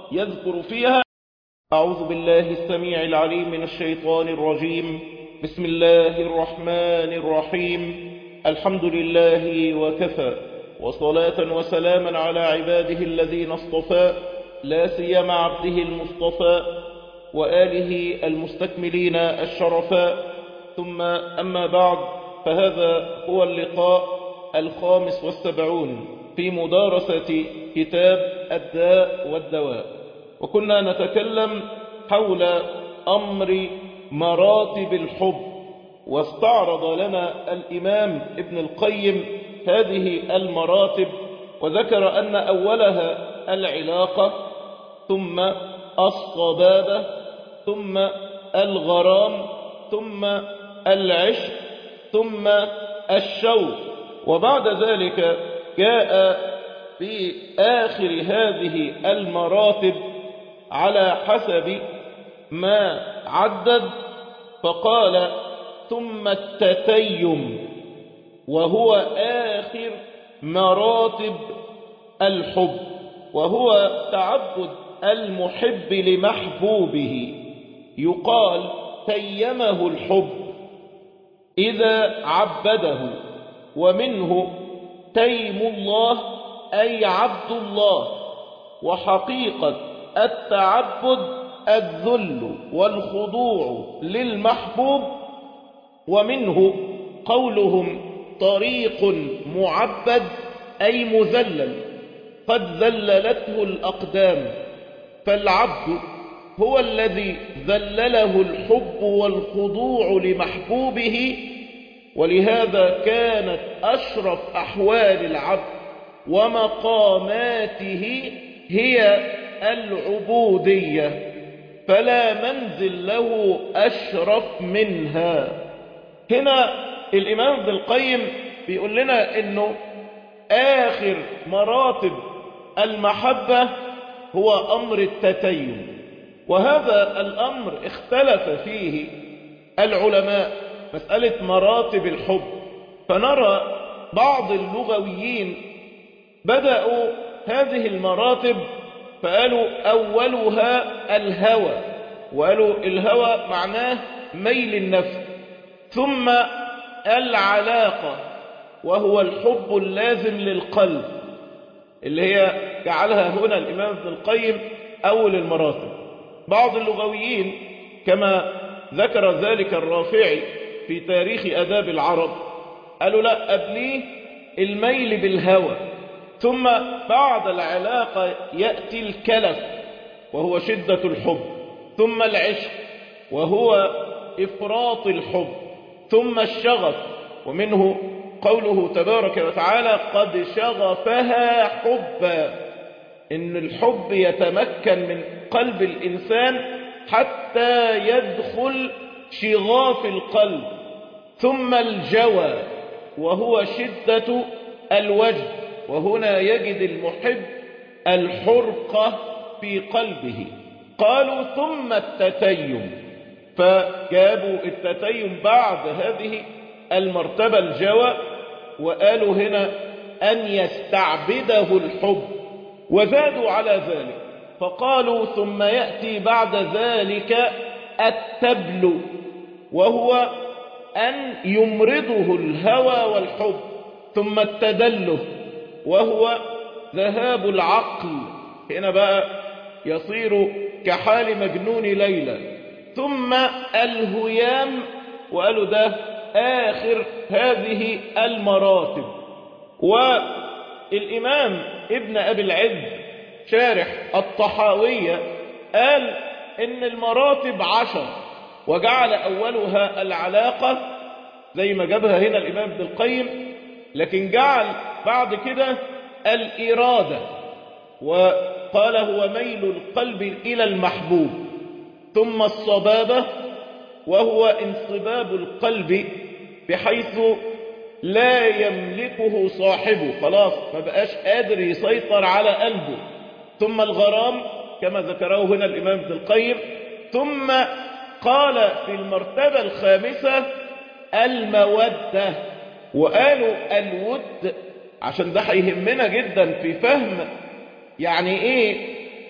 يذكر فيها أعوذ بالله السميع العليم من الشيطان الرجيم بسم الله الرحمن الرحيم الحمد لله وكفى وصلاة وسلاما على عباده الذين اصطفى لا سيما عبده المصطفى وآله المستكملين الشرفاء ثم أما بعد فهذا هو اللقاء الخامس والسبعون في مدارسة كتاب الداء والدواء وكنا نتكلم حول أمر مراتب الحب واستعرض لنا الإمام ابن القيم هذه المراتب وذكر أن أولها العلاقة ثم الصبابة ثم الغرام ثم العشق ثم الشوق وبعد ذلك جاء في آخر هذه المراتب على حسب ما عدد فقال ثم التتيم وهو آخر مراتب الحب وهو تعبد المحب لمحبوبه يقال تيمه الحب إذا عبده ومنه تيم الله أي عبد الله وحقيقة التعبد الذل والخضوع للمحبوب ومنه قولهم طريق معبد أي مذلل قد ذللته الأقدام فالعبد هو الذي ذلله الحب والخضوع لمحبوبه ولهذا كانت أشرف أحوال العبد ومقاماته هي العبودية فلا منزل له أشرف منها هنا الإمام ابن القيم بيقول لنا أنه آخر مراتب المحبة هو أمر التتيم وهذا الأمر اختلف فيه العلماء مسألة مراتب الحب فنرى بعض اللغويين بدأوا هذه المراتب فقالوا أولها الهوى وقالوا الهوى معناه ميل النفس ثم العلاقة وهو الحب اللازم للقلب اللي هي جعلها هنا الإمام ابن القيم أول المراتب بعض اللغويين كما ذكر ذلك الرافعي في تاريخ أداب العرب قالوا لا قبليه الميل بالهوى ثم بعد العلاقة يأتي الكلف وهو شدة الحب ثم العشق وهو إفراط الحب ثم الشغف ومنه قوله تبارك وتعالى قد شغفها حبا إن الحب يتمكن من قلب الإنسان حتى يدخل شغاف القلب ثم الجوى وهو شدة الوجد وهنا يجد المحب الحرقة في قلبه قالوا ثم التتيم فجابوا التتيم بعد هذه المرتبة الجوى وقالوا هنا أن يستعبده الحب وزادوا على ذلك فقالوا ثم يأتي بعد ذلك التبل وهو أن يمرضه الهوى والحب ثم التدله وهو ذهاب العقل هنا بقى يصير كحال مجنون ليلى ثم الهيام وقالوا ده آخر هذه المراتب والإمام ابن أبي العز شارح الطحاوية قال إن المراتب عشر وجعل أولها العلاقة زي ما جابها هنا الإمام ابن القيم لكن جعل بعد كده الإرادة وقال هو ميل القلب إلى المحبوب ثم الصبابة وهو انصباب القلب بحيث لا يملكه صاحبه خلاص ما بقاش قادر يسيطر على قلبه ثم الغرام كما ذكره هنا الإمام ابن القيم ثم قال في المرتبة الخامسة المودة وقالوا الود عشان ده هيهمنا جدا في فهم يعني ايه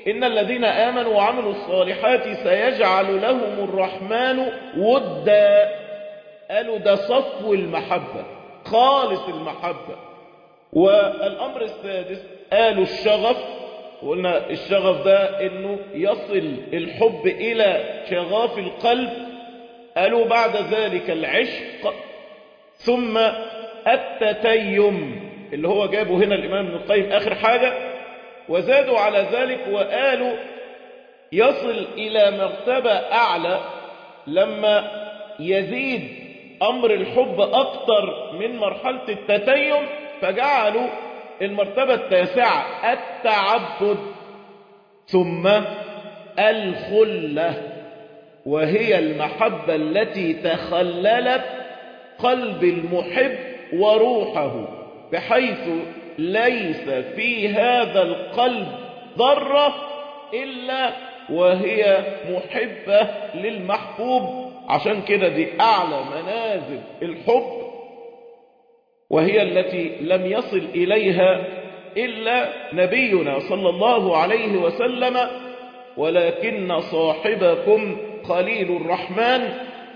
إن الذين آمنوا وعملوا الصالحات سيجعل لهم الرحمن ودا قالوا ده صفو المحبة خالص المحبة والأمر السادس قالوا الشغف وقلنا الشغف ده انه يصل الحب الى شغاف القلب قالوا بعد ذلك العشق ثم التتيم اللي هو جابه هنا الامام ابن القيم اخر حاجة وزادوا على ذلك وقالوا يصل الى مرتبة اعلى لما يزيد امر الحب اكتر من مرحلة التتيم فجعلوا المرتبة التاسعة التعبد ثم الخلة وهي المحبة التي تخللت قلب المحب وروحه بحيث ليس في هذا القلب ذرة إلا وهي محبة للمحبوب عشان كده دي أعلى منازل الحب وهي التي لم يصل إليها إلا نبينا صلى الله عليه وسلم ولكن صاحبكم خليل الرحمن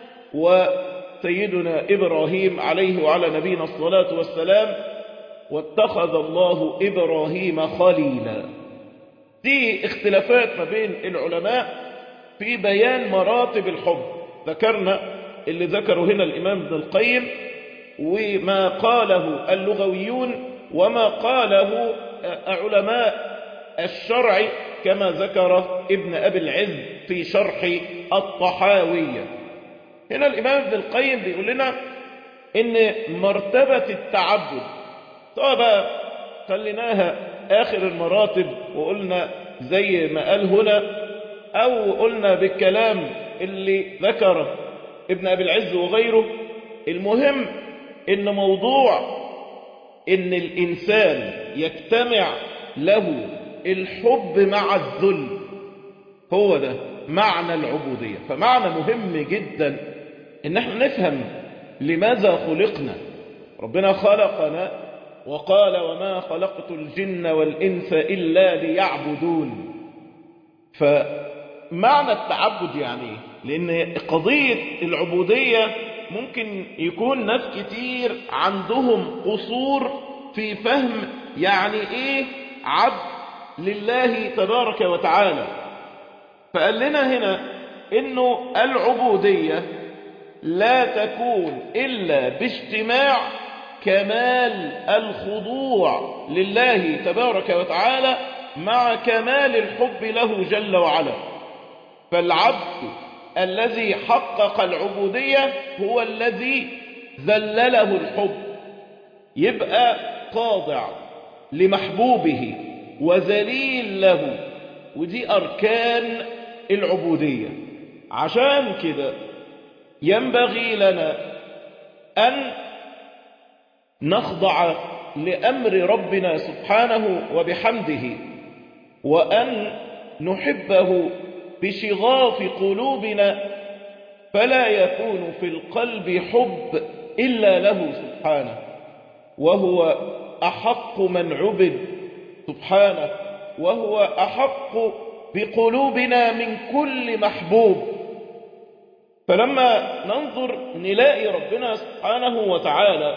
وسيدنا إبراهيم عليه وعلى نبينا الصلاة والسلام واتخذ الله إبراهيم خليلا دي اختلافات ما بين العلماء في بيان مراتب الحب ذكرنا اللي ذكره هنا الإمام ابن القيم وما قاله اللغويون وما قاله علماء الشرع كما ذكر ابن أبي العز في شرح الطحاوية هنا الإمام ابن القيم بيقول لنا إن مرتبة التعبد طبعا خليناها آخر المراتب وقلنا زي ما قال هنا أو قلنا بالكلام اللي ذكره ابن أبي العز وغيره المهم ان موضوع ان الانسان يجتمع له الحب مع الذل هو ده معنى العبودية فمعنى مهم جدا ان احنا نفهم لماذا خلقنا ربنا خلقنا وقال وما خلقت الجن والإنس إلا ليعبدون فمعنى التعبد يعني لأن قضية العبودية ممكن يكون ناس كتير عندهم قصور في فهم يعني ايه عبد لله تبارك وتعالى فقال لنا هنا انه العبودية لا تكون الا باجتماع كمال الخضوع لله تبارك وتعالى مع كمال الحب له جل وعلا فالعبد الذي حقق العبودية هو الذي ذلله الحب يبقى خاضع لمحبوبه وذليل له ودي أركان العبودية عشان كده ينبغي لنا أن نخضع لأمر ربنا سبحانه وبحمده وأن نحبه بشغاف قلوبنا فلا يكون في القلب حب إلا له سبحانه وهو أحق من عبد سبحانه وهو أحق بقلوبنا من كل محبوب فلما ننظر نلاقي ربنا سبحانه وتعالى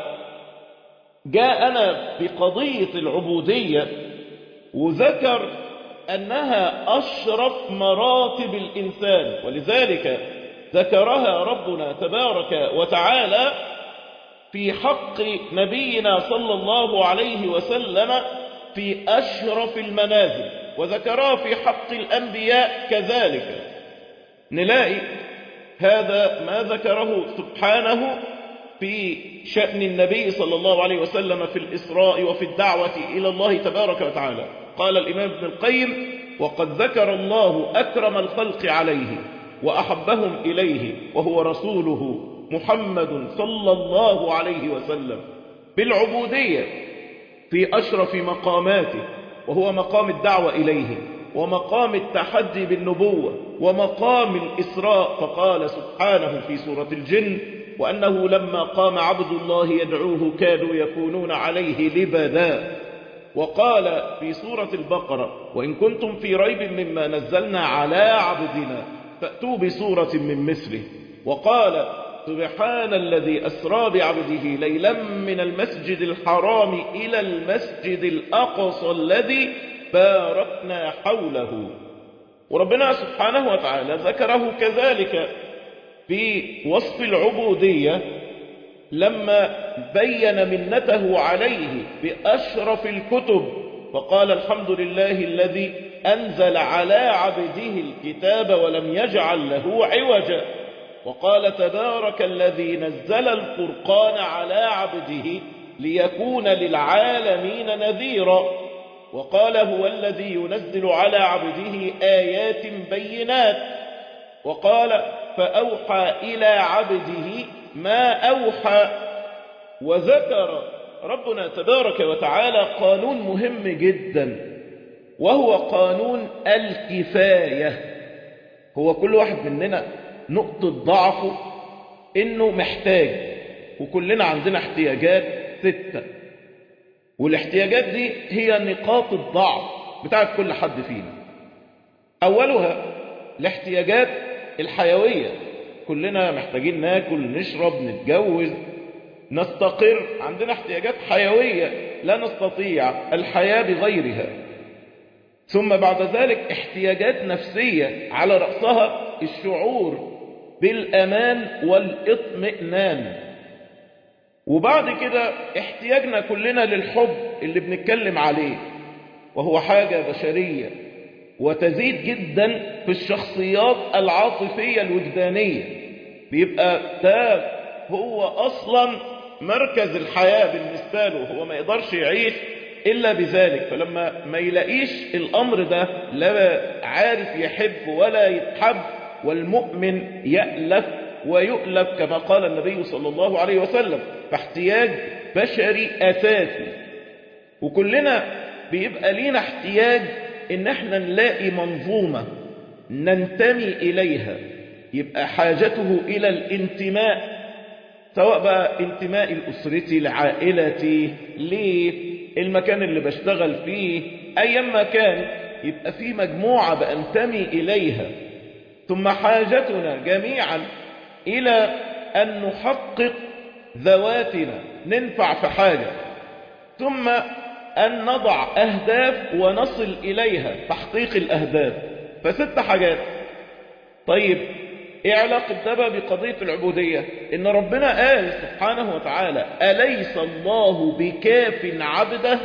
جاءنا بقضية العبودية وذكر أنها أشرف مراتب الإنسان ولذلك ذكرها ربنا تبارك وتعالى في حق نبينا صلى الله عليه وسلم في أشرف المنازل وذكرها في حق الأنبياء كذلك نلاقي هذا ما ذكره سبحانه في شأن النبي صلى الله عليه وسلم في الإسراء وفي الدعوة إلى الله تبارك وتعالى قال الإمام ابن القيم وقد ذكر الله أكرم الخلق عليه وأحبهم إليه وهو رسوله محمد صلى الله عليه وسلم بالعبودية في أشرف مقاماته وهو مقام الدعوة إليه ومقام التحدي بالنبوة ومقام الإسراء فقال سبحانه في سورة الجن وأنه لما قام عبد الله يدعوه كادوا يكونون عليه لبدا وقال في سورة البقرة وإن كنتم في ريب مما نزلنا على عبدنا فأتوا بسورة من مثله وقال سبحان الذي أسرى بعبده ليلا من المسجد الحرام إلى المسجد الأقصى الذي باركنا حوله وربنا سبحانه وتعالى ذكره كذلك في وصف العبودية لما بين منته عليه بأشرف الكتب فقال الحمد لله الذي أنزل على عبده الكتاب ولم يجعل له عوجا وقال تبارك الذي نزل الفرقان على عبده ليكون للعالمين نذيرا وقال هو الذي ينزل على عبده آيات بينات وقال فأوحى إلى عبده ما أوحى وذكر ربنا تبارك وتعالى قانون مهم جدا وهو قانون الكفاية هو كل واحد مننا نقطة ضعفه انه محتاج وكلنا عندنا احتياجات ستة والاحتياجات دي هي نقاط الضعف بتاعت كل حد فينا اولها الاحتياجات الحيوية كلنا محتاجين ناكل نشرب نتجوز نستقر عندنا احتياجات حيوية لا نستطيع الحياة بغيرها ثم بعد ذلك احتياجات نفسية على رأسها الشعور بالأمان والاطمئنان وبعد كده احتياجنا كلنا للحب اللي بنتكلم عليه وهو حاجة بشرية وتزيد جدا في الشخصيات العاطفية الوجدانية بيبقى ده هو أصلا مركز الحياة بالنسبة له هو ما يقدرش يعيش إلا بذلك فلما ما يلاقيش الأمر ده لا عارف يحب ولا يتحب والمؤمن يألف ويؤلف كما قال النبي صلى الله عليه وسلم فاحتياج بشري أساسي وكلنا بيبقى لينا احتياج ان احنا نلاقي منظومة ننتمي اليها يبقى حاجته الى الانتماء سواء بقى انتمائي لأسرتي لعائلتي للمكان اللي بشتغل فيه ايام ما كان يبقى في مجموعة بأنتمي إليها ثم حاجتنا جميعا إلى أن نحقق ذواتنا ننفع في حاجة ثم أن نضع أهداف ونصل إليها تحقيق الأهداف فست حاجات طيب إيه علاقة ده بقضية العبودية إن ربنا قال سبحانه وتعالى أليس الله بكاف عبده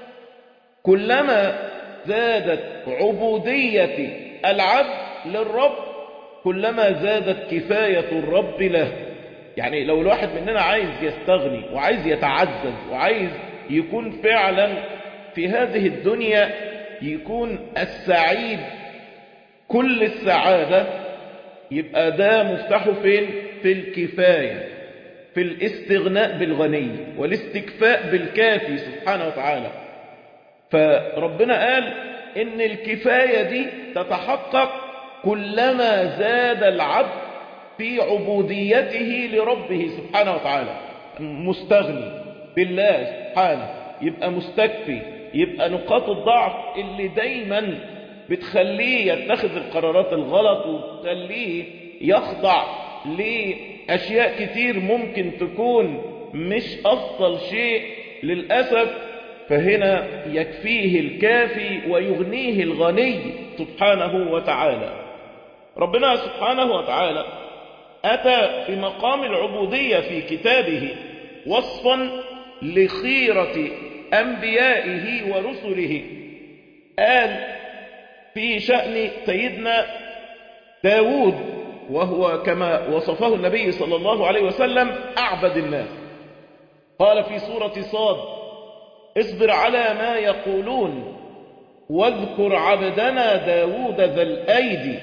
كلما زادت عبودية العبد للرب كلما زادت كفاية الرب له يعني لو الواحد مننا عايز يستغني وعايز يتعزز وعايز يكون فعلا في هذه الدنيا يكون السعيد كل السعادة يبقى ده مفتاحه فين في الكفاية في الاستغناء بالغني والاستكفاء بالكافي سبحانه وتعالى فربنا قال ان الكفاية دي تتحقق كلما زاد العبد في عبوديته لربه سبحانه وتعالى مستغني بالله سبحانه يبقى مستكفي يبقى نقاط الضعف اللي دايما بتخليه يتخذ القرارات الغلط وتخليه يخضع لأشياء كتير ممكن تكون مش أفضل شيء للأسف فهنا يكفيه الكافي ويغنيه الغني سبحانه وتعالى ربنا سبحانه وتعالى أتى في مقام العبودية في كتابه وصفا لخيرة أنبيائه ورسله قال في شأن سيدنا داود وهو كما وصفه النبي صلى الله عليه وسلم أعبد الناس قال في سورة صاد اصبر على ما يقولون واذكر عبدنا داود ذا الأيدي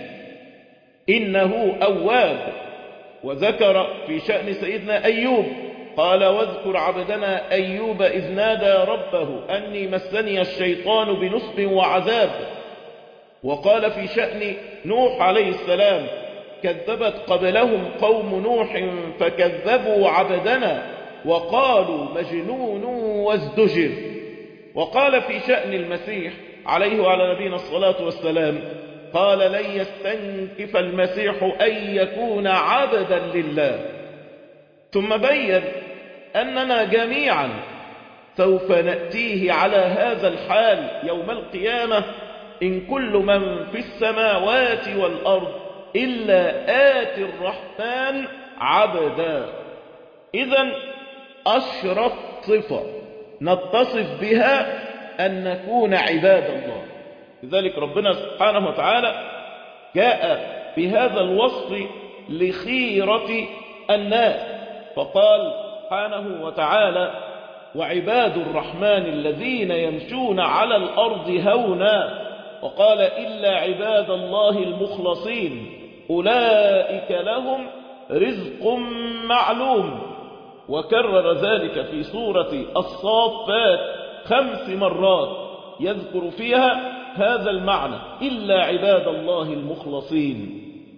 إنه أواب وذكر في شأن سيدنا أيوب قال واذكر عبدنا أيوب إذ نادى ربه أني مسني الشيطان بنصب وعذاب وقال في شأن نوح عليه السلام كذبت قبلهم قوم نوح فكذبوا عبدنا وقالوا مجنون وازدجر وقال في شأن المسيح عليه وعلى نبينا الصلاة والسلام قال لن يستنكف المسيح أن يكون عبدا لله ثم بين أننا جميعا سوف نأتيه على هذا الحال يوم القيامة إن كل من في السماوات والأرض إلا آتي الرحمن عبدا إذا أشرف صفة نتصف بها أن نكون عباد الله لذلك ربنا سبحانه وتعالى جاء بهذا الوصف لخيرة الناس فقال سبحانه وتعالى وعباد الرحمن الذين يمشون على الأرض هونا وقال إلا عباد الله المخلصين أولئك لهم رزق معلوم وكرر ذلك في سورة الصافات خمس مرات يذكر فيها هذا المعنى إلا عباد الله المخلصين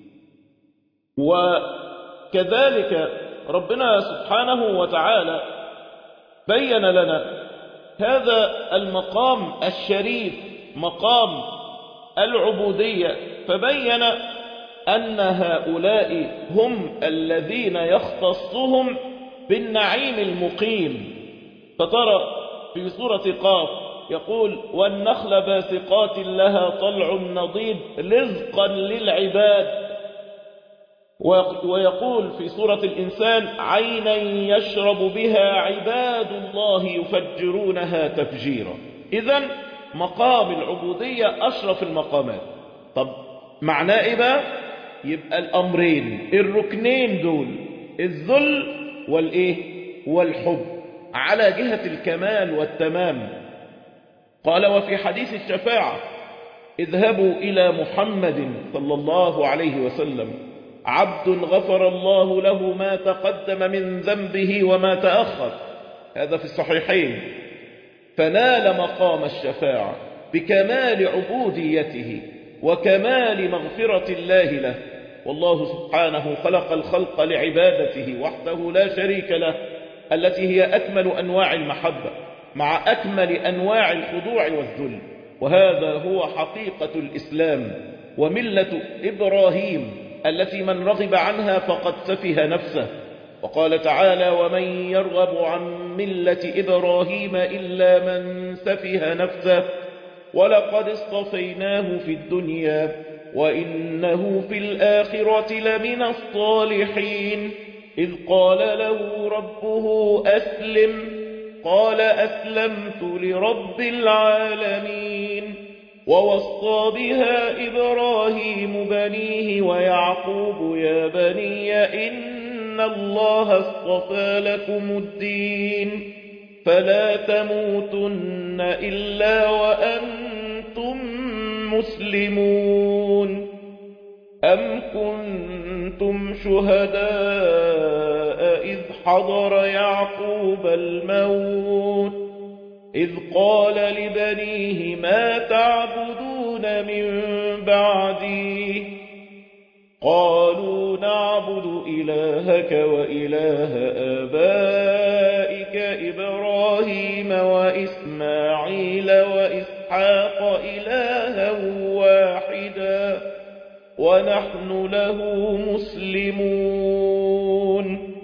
وكذلك ربنا سبحانه وتعالى بين لنا هذا المقام الشريف مقام العبودية فبين أن هؤلاء هم الذين يختصهم بالنعيم المقيم فترى في سورة قاف يقول والنخل باسقات لها طلع نضيد رزقا للعباد ويقول في سورة الإنسان عينا يشرب بها عباد الله يفجرونها تفجيرا إذا مقام العبودية أشرف المقامات طب معناه إيه بقى يبقى الأمرين الركنين دول الذل والإيه والحب على جهة الكمال والتمام قال وفي حديث الشفاعة اذهبوا إلى محمد صلى الله عليه وسلم عبد غفر الله له ما تقدم من ذنبه وما تأخر هذا في الصحيحين فنال مقام الشفاعة بكمال عبوديته وكمال مغفرة الله له والله سبحانه خلق الخلق لعبادته وحده لا شريك له التي هي أكمل أنواع المحبة مع أكمل أنواع الخضوع والذل وهذا هو حقيقة الإسلام وملة إبراهيم التي من رغب عنها فقد سفه نفسه وقال تعالى ومن يرغب عن ملة إبراهيم إلا من سفه نفسه ولقد اصطفيناه في الدنيا وإنه في الآخرة لمن الصالحين إذ قال له ربه أسلم قال أسلمت لرب العالمين ووصى بها إبراهيم بنيه ويعقوب يا بني إن الله اصطفى لكم الدين فلا تموتن إلا وأنتم مسلمون أم كنتم شهداء إذ حضر يعقوب الموت إذ قال لبنيه ما تعبدون من بعدي قالوا نعبد إلهك وإله آبائك إبراهيم وإسماعيل وإسحاق إلها واحدا ونحن له مسلمون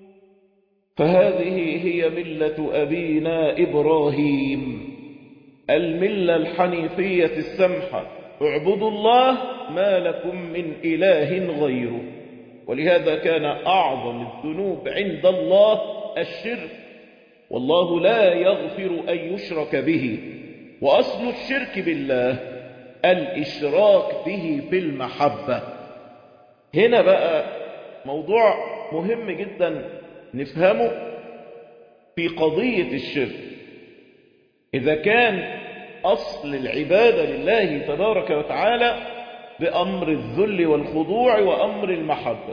فهذه هي ملة أبينا إبراهيم الملة الحنيفية السمحة اعبدوا الله ما لكم من إله غيره ولهذا كان أعظم الذنوب عند الله الشرك والله لا يغفر أن يشرك به وأصل الشرك بالله الإشراك به في المحبة هنا بقى موضوع مهم جدا نفهمه في قضية الشرك إذا كان أصل العبادة لله تبارك وتعالى بأمر الذل والخضوع وأمر المحبة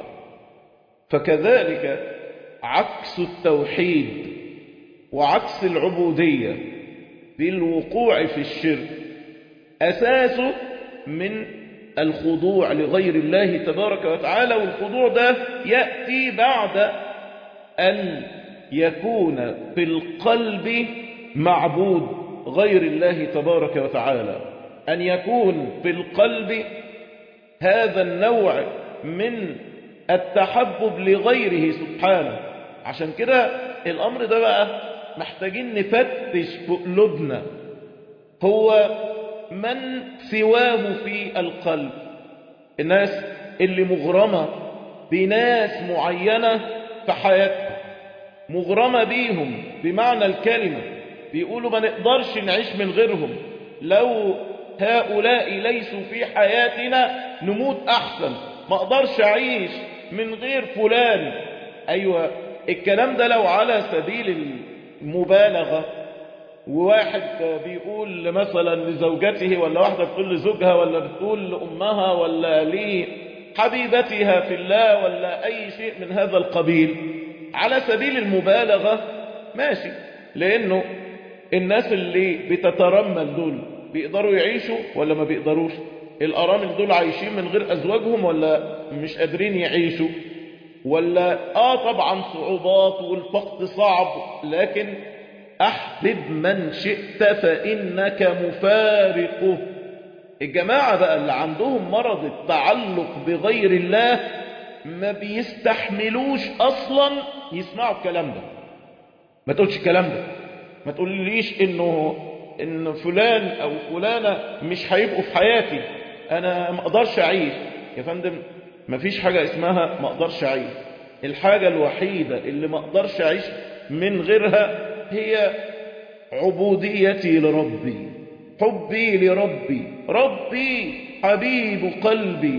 فكذلك عكس التوحيد وعكس العبودية بالوقوع في الشرك أساسه من الخضوع لغير الله تبارك وتعالى والخضوع ده يأتي بعد أن يكون في القلب معبود غير الله تبارك وتعالى أن يكون في القلب هذا النوع من التحبب لغيره سبحانه عشان كده الأمر ده بقى محتاجين نفتش في قلوبنا هو من سواه في القلب الناس اللي مغرمة بناس معينة في حياتها مغرمة بيهم بمعنى الكلمة بيقولوا ما نقدرش نعيش من غيرهم لو هؤلاء ليسوا في حياتنا نموت أحسن ما أقدرش أعيش من غير فلان أيوة الكلام ده لو على سبيل المبالغة وواحد بيقول مثلا لزوجته ولا واحدة بتقول لزوجها ولا بتقول لأمها ولا لحبيبتها في الله ولا أي شيء من هذا القبيل على سبيل المبالغة ماشي لأنه الناس اللي بتترمل دول بيقدروا يعيشوا ولا ما بيقدروش الأرامل دول عايشين من غير أزواجهم ولا مش قادرين يعيشوا ولا آه طبعا صعوبات والفقد صعب لكن أحبب من شئت فإنك مفارقه الجماعة بقى اللي عندهم مرض التعلق بغير الله ما بيستحملوش أصلا يسمعوا الكلام ده ما تقولش الكلام ده ما تقوليش إنه إن فلان أو فلانة مش هيبقوا في حياتي أنا ما أقدرش أعيش يا فندم ما فيش حاجة اسمها ما أقدرش أعيش الحاجة الوحيدة اللي ما أقدرش أعيش من غيرها هي عبوديتي لربي حبي لربي ربي حبيب قلبي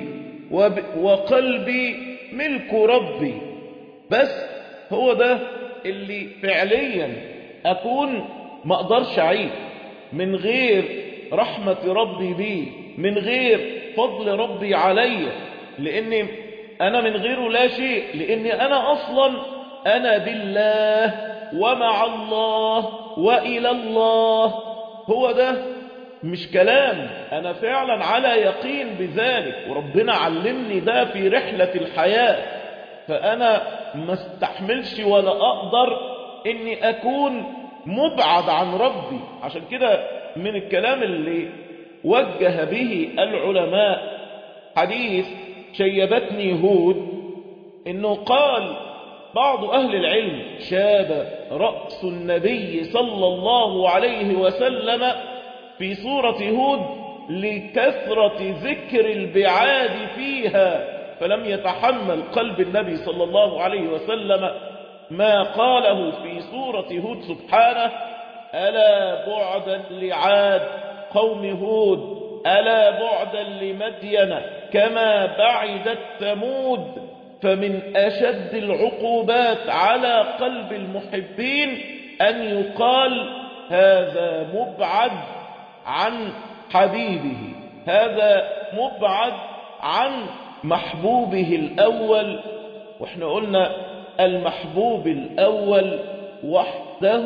وقلبي ملك ربي بس هو ده اللي فعليا أكون ما أقدرش أعيش من غير رحمة ربي بي من غير فضل ربي علي لأني أنا من غيره لا شيء لأني أنا أصلا أنا بالله ومع الله وإلى الله هو ده مش كلام أنا فعلا على يقين بذلك وربنا علمني ده في رحلة الحياة فأنا ما استحملش ولا أقدر إني أكون مبعد عن ربي عشان كده من الكلام اللي وجه به العلماء حديث شيبتني هود إنه قال بعض أهل العلم شاب رأس النبي صلى الله عليه وسلم في سورة هود لكثرة ذكر البعاد فيها فلم يتحمل قلب النبي صلى الله عليه وسلم ما قاله في سورة هود سبحانه ألا بعدا لعاد قوم هود ألا بعدا لمدين كما بعدت ثمود فمن أشد العقوبات على قلب المحبين أن يقال هذا مبعد عن حبيبه هذا مبعد عن محبوبه الأول واحنا قلنا المحبوب الأول وحده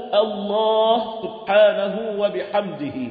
الله سبحانه وبحمده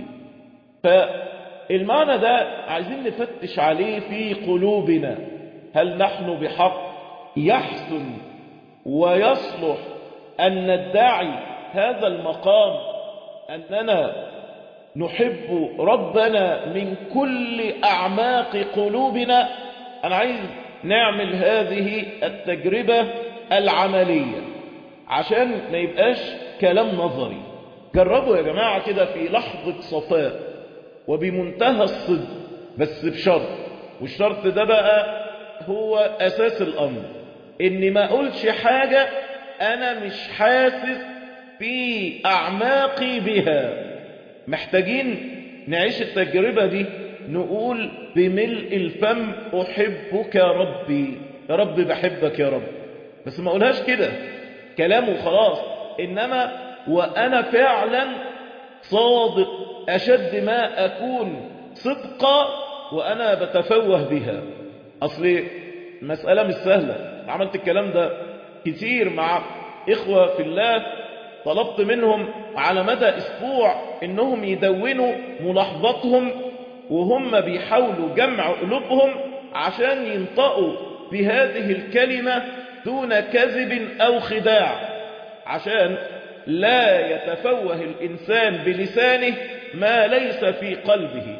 فالمعنى ده عايزين نفتش عليه في قلوبنا هل نحن بحق يحسن ويصلح أن ندعي هذا المقام أننا نحب ربنا من كل أعماق قلوبنا أنا عايز نعمل هذه التجربة العملية عشان ما يبقاش كلام نظري جربوا يا جماعة كده في لحظة صفاء وبمنتهى الصدق بس بشرط والشرط ده بقى هو أساس الأمر إني ما أقولش حاجة أنا مش حاسس في أعماقي بها محتاجين نعيش التجربة دي نقول بملء الفم أحبك يا ربي يا رب بحبك يا رب بس ما أقولهاش كده كلامه خلاص إنما وأنا فعلا صادق أشد ما أكون صدقا وأنا بتفوه بها أصل مسألة مش سهلة عملت الكلام ده كتير مع إخوة في الله طلبت منهم على مدى أسبوع إنهم يدونوا ملاحظاتهم وهم بيحاولوا جمع قلوبهم عشان ينطقوا بهذه الكلمة دون كذب أو خداع عشان لا يتفوه الإنسان بلسانه ما ليس في قلبه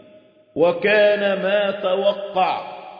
وكان ما توقع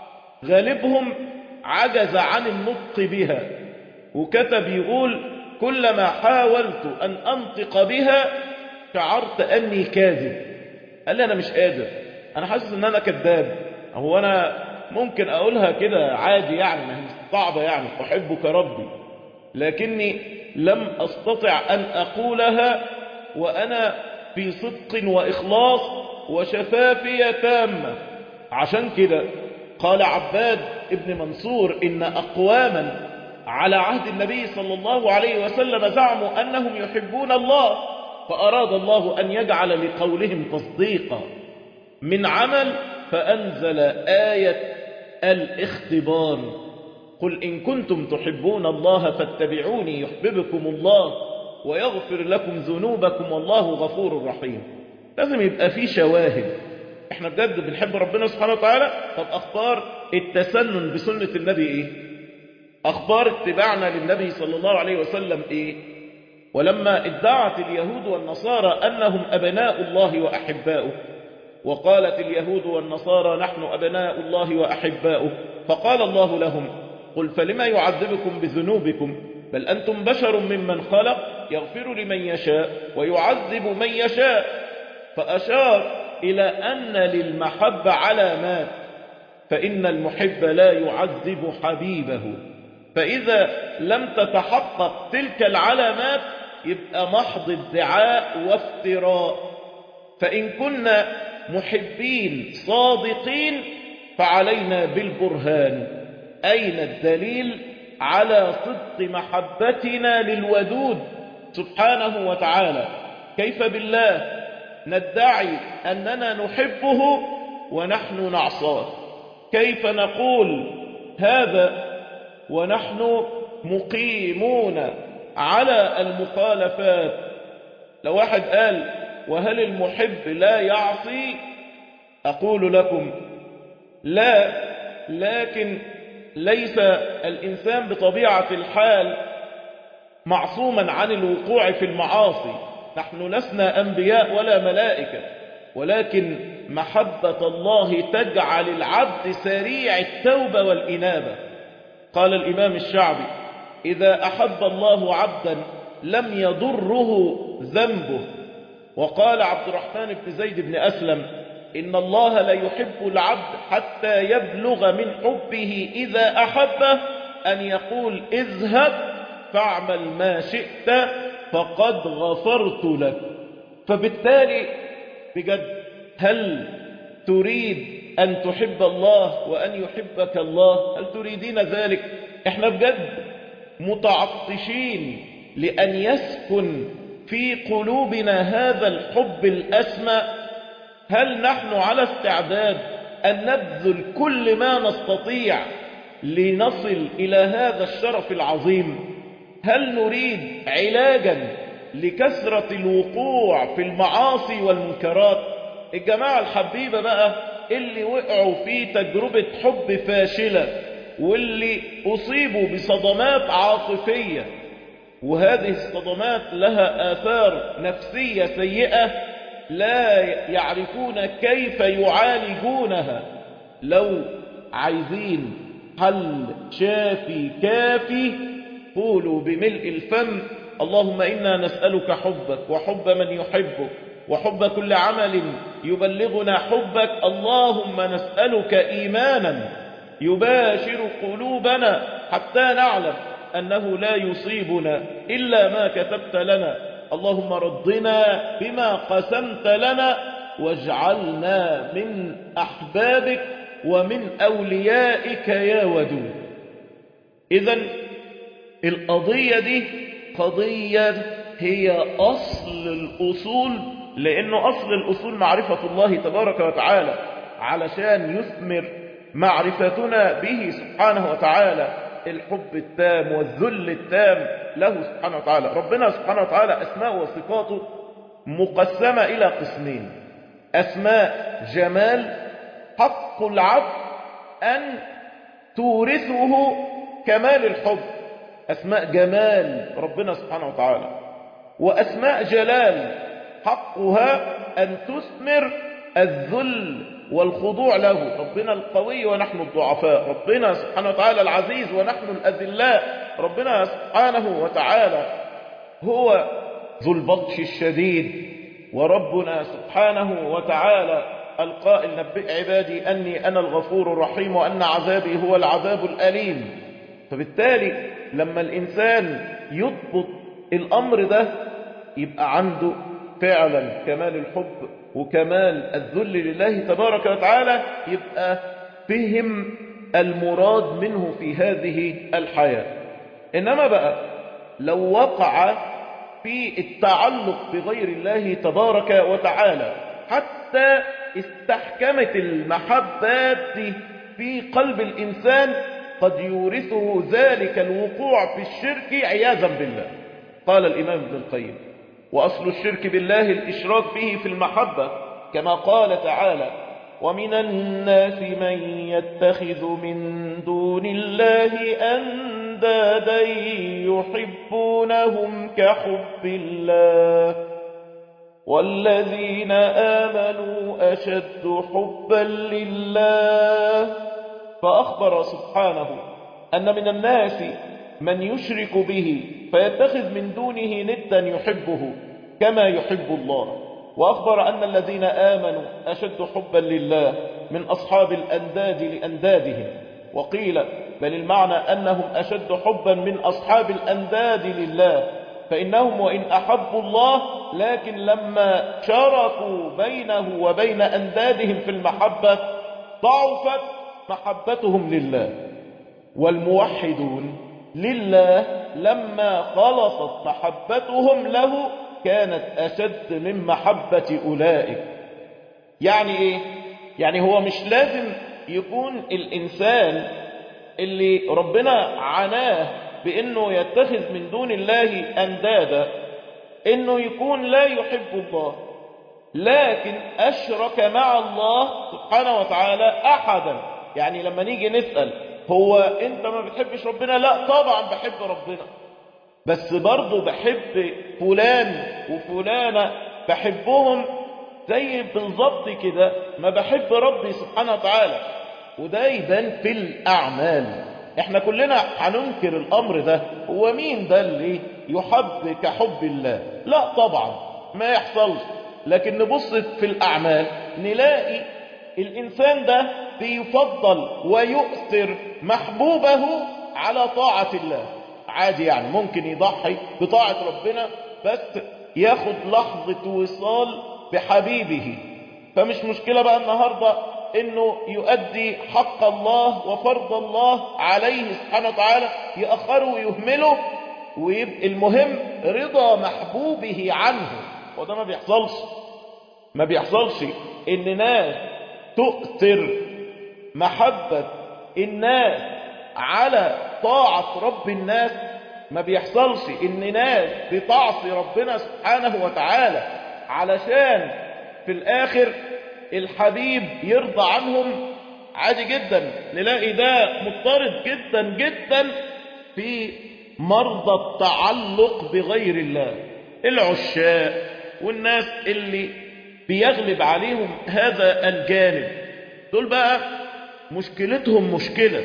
غالبهم عجز عن النطق بها وكتب يقول كلما حاولت أن أنطق بها شعرت أني كاذب قال لي أنا مش قادر أنا حاسس أن أنا كذاب هو أنا ممكن أقولها كده عادي يعني ما هي صعبة يعني أحبك ربي لكني لم أستطع أن أقولها وأنا في صدق وإخلاص وشفافية تامة عشان كده قال عباد ابن منصور إن أقواما على عهد النبي صلى الله عليه وسلم زعموا أنهم يحبون الله فأراد الله أن يجعل لقولهم تصديقا من عمل فأنزل آية الاختبار قل إن كنتم تحبون الله فاتبعوني يحببكم الله ويغفر لكم ذنوبكم والله غفور رحيم لازم يبقى في شواهد احنا بجد بنحب ربنا سبحانه وتعالى طب اخبار التسنن بسنة النبي ايه اخبار اتباعنا للنبي صلى الله عليه وسلم ايه ولما ادعت اليهود والنصارى انهم ابناء الله واحباؤه وقالت اليهود والنصارى نحن ابناء الله واحباؤه فقال الله لهم قل فلما يعذبكم بذنوبكم بل انتم بشر ممن خلق يغفر لمن يشاء ويعذب من يشاء فاشار إلى أن للمحبة علامات فإن المحب لا يعذب حبيبه فإذا لم تتحقق تلك العلامات يبقى محض ادعاء وافتراء فإن كنا محبين صادقين فعلينا بالبرهان أين الدليل على صدق محبتنا للودود سبحانه وتعالى كيف بالله ندعي أننا نحبه ونحن نعصاه كيف نقول هذا ونحن مقيمون على المخالفات لو واحد قال وهل المحب لا يعصي أقول لكم لا لكن ليس الإنسان بطبيعة الحال معصوما عن الوقوع في المعاصي نحن لسنا أنبياء ولا ملائكة ولكن محبة الله تجعل العبد سريع التوبة والإنابة قال الإمام الشعبي إذا أحب الله عبدا لم يضره ذنبه وقال عبد الرحمن بن زيد بن أسلم إن الله لا يحب العبد حتى يبلغ من حبه إذا أحبه أن يقول اذهب فاعمل ما شئت فقد غفرت لك فبالتالي بجد هل تريد أن تحب الله وأن يحبك الله هل تريدين ذلك احنا بجد متعطشين لأن يسكن في قلوبنا هذا الحب الأسمى هل نحن على استعداد أن نبذل كل ما نستطيع لنصل إلى هذا الشرف العظيم هل نريد علاجا لكثرة الوقوع في المعاصي والمنكرات الجماعة الحبيبة بقى اللي وقعوا في تجربة حب فاشلة واللي أصيبوا بصدمات عاطفية وهذه الصدمات لها آثار نفسية سيئة لا يعرفون كيف يعالجونها لو عايزين حل شافي كافي قولوا بملء الفم اللهم إنا نسألك حبك وحب من يحبك وحب كل عمل يبلغنا حبك اللهم نسألك إيمانا يباشر قلوبنا حتى نعلم أنه لا يصيبنا إلا ما كتبت لنا اللهم ردنا بما قسمت لنا واجعلنا من أحبابك ومن أوليائك يا ودود إذا القضية دي قضية هي أصل الأصول لأنه أصل الأصول معرفة الله تبارك وتعالى علشان يثمر معرفتنا به سبحانه وتعالى الحب التام والذل التام له سبحانه وتعالى ربنا سبحانه وتعالى أسماء وصفاته مقسمة إلى قسمين أسماء جمال حق العبد أن تورثه كمال الحب أسماء جمال ربنا سبحانه وتعالى وأسماء جلال حقها أن تثمر الذل والخضوع له ربنا القوي ونحن الضعفاء ربنا سبحانه وتعالى العزيز ونحن الأذلاء ربنا سبحانه وتعالى هو ذو البطش الشديد وربنا سبحانه وتعالى القائل نبئ عبادي أني أنا الغفور الرحيم وأن عذابي هو العذاب الأليم فبالتالي لما الإنسان يضبط الأمر ده يبقى عنده فعلا كمال الحب وكمال الذل لله تبارك وتعالى يبقى فهم المراد منه في هذه الحياة إنما بقى لو وقع في التعلق بغير الله تبارك وتعالى حتى استحكمت المحبات في قلب الإنسان قد يورثه ذلك الوقوع في الشرك عياذا بالله قال الإمام ابن القيم وأصل الشرك بالله الإشراك به في المحبة كما قال تعالى ومن الناس من يتخذ من دون الله أندادا يحبونهم كحب الله والذين آمنوا أشد حبا لله فأخبر سبحانه أن من الناس من يشرك به فيتخذ من دونه ندا يحبه كما يحب الله وأخبر أن الذين آمنوا أشد حبا لله من أصحاب الأنداد لأندادهم وقيل بل المعنى أنهم أشد حبا من أصحاب الأنداد لله فإنهم وإن أحبوا الله لكن لما شاركوا بينه وبين أندادهم في المحبة ضعفت محبتهم لله والموحدون لله لما خلصت محبتهم له كانت أشد من محبة أولئك يعني إيه؟ يعني هو مش لازم يكون الإنسان اللي ربنا عناه بأنه يتخذ من دون الله أندادا أنه يكون لا يحب الله لكن أشرك مع الله سبحانه وتعالى أحدا يعني لما نيجي نسأل هو أنت ما بتحبش ربنا لا طبعا بحب ربنا بس برضه بحب فلان وفلانة بحبهم زي بالظبط كده ما بحب ربي سبحانه وتعالى وده يبان في الأعمال احنا كلنا هننكر الأمر ده هو مين ده اللي يحب كحب الله لا طبعا ما يحصلش لكن نبص في الأعمال نلاقي الإنسان ده بيفضل ويؤثر محبوبه على طاعة الله عادي يعني ممكن يضحي بطاعة ربنا بس ياخد لحظة وصال بحبيبه فمش مشكلة بقى النهاردة انه يؤدي حق الله وفرض الله عليه سبحانه وتعالى يأخره ويهمله ويبقى المهم رضا محبوبه عنه وده ما بيحصلش ما بيحصلش ان ناس تؤثر محبة الناس على طاعة رب الناس ما بيحصلش ان ناس بتعصي ربنا سبحانه وتعالى علشان في الاخر الحبيب يرضى عنهم عادي جدا نلاقي ده مضطرد جدا جدا في مرضى التعلق بغير الله العشاء والناس اللي بيغلب عليهم هذا الجانب دول بقى مشكلتهم مشكلة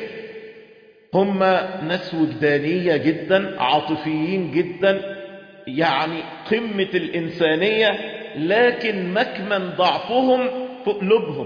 هم ناس وجدانية جدا عاطفيين جدا يعني قمة الإنسانية لكن مكمن ضعفهم في قلوبهم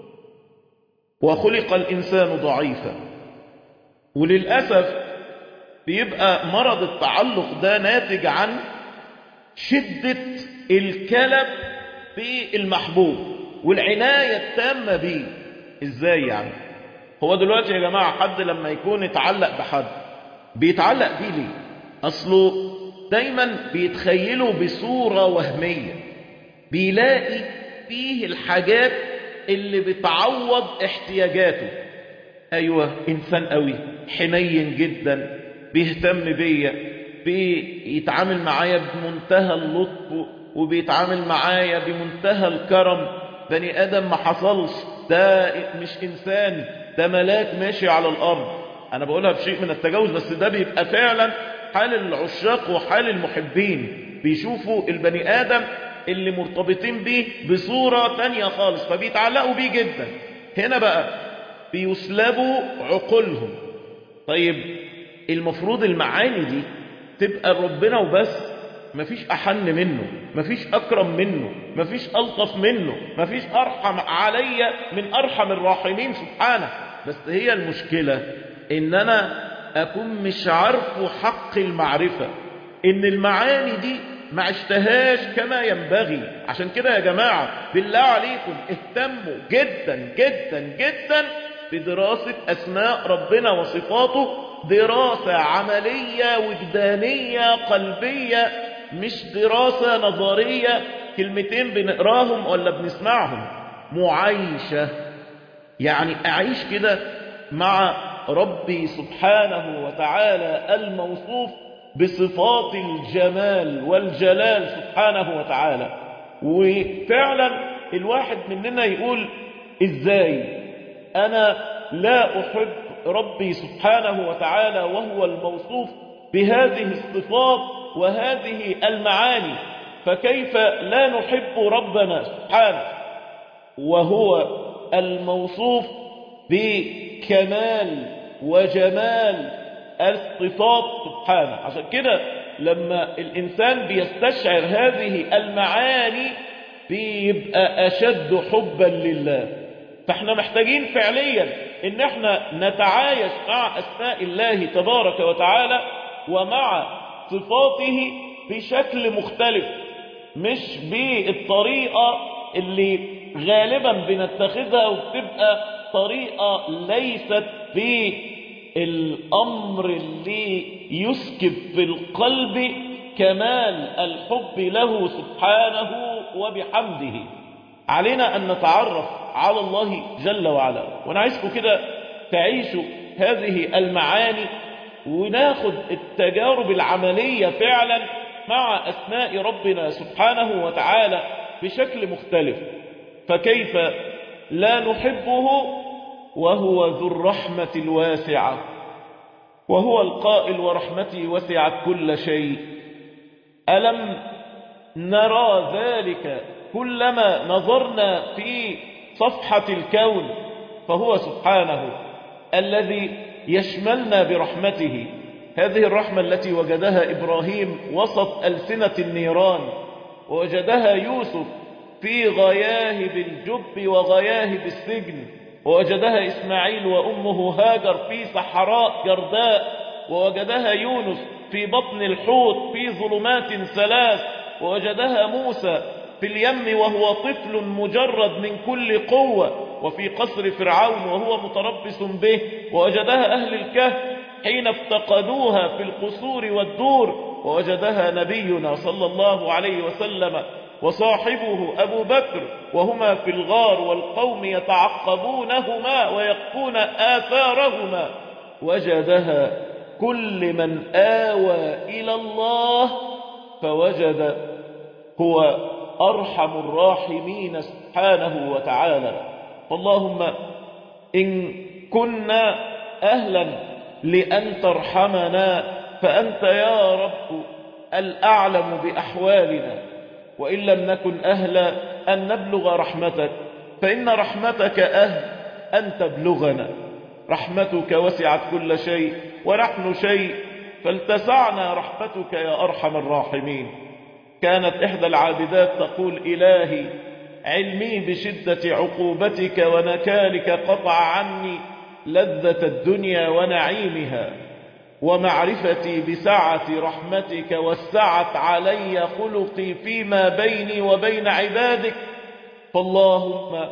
وخلق الإنسان ضعيفا وللأسف بيبقى مرض التعلق ده ناتج عن شدة الكلب بالمحبوب والعناية التامة بيه ازاي يعني هو دلوقتي يا جماعة حد لما يكون يتعلق بحد بيتعلق بيه ليه اصله دايما بيتخيله بصورة وهمية بيلاقي فيه الحاجات اللي بتعوض احتياجاته ايوه انسان قوي حنين جدا بيهتم بيا بيتعامل معايا بمنتهى اللطف وبيتعامل معايا بمنتهى الكرم بني ادم ما حصلش ده مش انسان ده ملاك ماشي على الارض انا بقولها بشيء من التجاوز بس ده بيبقى فعلا حال العشاق وحال المحبين بيشوفوا البني آدم اللي مرتبطين بيه بصورة تانية خالص فبيتعلقوا بيه جدا هنا بقى بيسلبوا عقولهم طيب المفروض المعاني دي تبقى ربنا وبس مفيش أحن منه مفيش أكرم منه مفيش ألطف منه مفيش أرحم علي من أرحم الراحمين سبحانه بس هي المشكلة إن أنا أكون مش عارفه حق المعرفة إن المعاني دي ما عشتهاش كما ينبغي عشان كده يا جماعة بالله عليكم اهتموا جدا جدا جدا بدراسة أسماء ربنا وصفاته دراسة عملية وجدانية قلبية مش دراسة نظرية كلمتين بنقراهم ولا بنسمعهم معايشة يعني أعيش كده مع ربي سبحانه وتعالى الموصوف بصفات الجمال والجلال سبحانه وتعالى وفعلا الواحد مننا يقول ازاي انا لا احب ربي سبحانه وتعالى وهو الموصوف بهذه الصفات وهذه المعاني فكيف لا نحب ربنا سبحانه وهو الموصوف بكمال وجمال الصفات سبحانه عشان كده لما الإنسان بيستشعر هذه المعاني بيبقى أشد حبا لله فاحنا محتاجين فعليا ان احنا نتعايش مع أسماء الله تبارك وتعالى ومع صفاته بشكل مختلف مش بالطريقة اللي غالبا بنتخذها وبتبقى طريقة ليست بالأمر اللي يسكب في القلب كمال الحب له سبحانه وبحمده علينا أن نتعرف على الله جل وعلا وأنا عايزكم كده تعيشوا هذه المعاني وناخد التجارب العملية فعلا مع أسماء ربنا سبحانه وتعالى بشكل مختلف فكيف لا نحبه وهو ذو الرحمة الواسعة وهو القائل ورحمتي وسعت كل شيء ألم نرى ذلك كلما نظرنا في صفحة الكون فهو سبحانه الذي يشملنا برحمته هذه الرحمة التي وجدها إبراهيم وسط ألسنة النيران ووجدها يوسف في غياهب الجب وغياهب السجن ووجدها إسماعيل وأمه هاجر في صحراء جرداء ووجدها يونس في بطن الحوت في ظلمات ثلاث ووجدها موسى في اليم وهو طفل مجرد من كل قوة وفي قصر فرعون وهو متربص به ووجدها أهل الكهف حين افتقدوها في القصور والدور ووجدها نبينا صلى الله عليه وسلم وصاحبه أبو بكر وهما في الغار والقوم يتعقبونهما ويقفون آثارهما وجدها كل من آوى إلى الله فوجد هو أرحم الراحمين سبحانه وتعالى فاللهم إن كنا أهلا لأن ترحمنا فأنت يا رب الأعلم بأحوالنا وإن لم نكن أهلا أن نبلغ رحمتك فإن رحمتك أهل أن تبلغنا رحمتك وسعت كل شيء ونحن شيء فالتسعنا رحمتك يا أرحم الراحمين كانت إحدى العابدات تقول إلهي علمي بشدة عقوبتك ونكالك قطع عني لذة الدنيا ونعيمها ومعرفتي بسعة رحمتك وسعت علي خلقي فيما بيني وبين عبادك فاللهم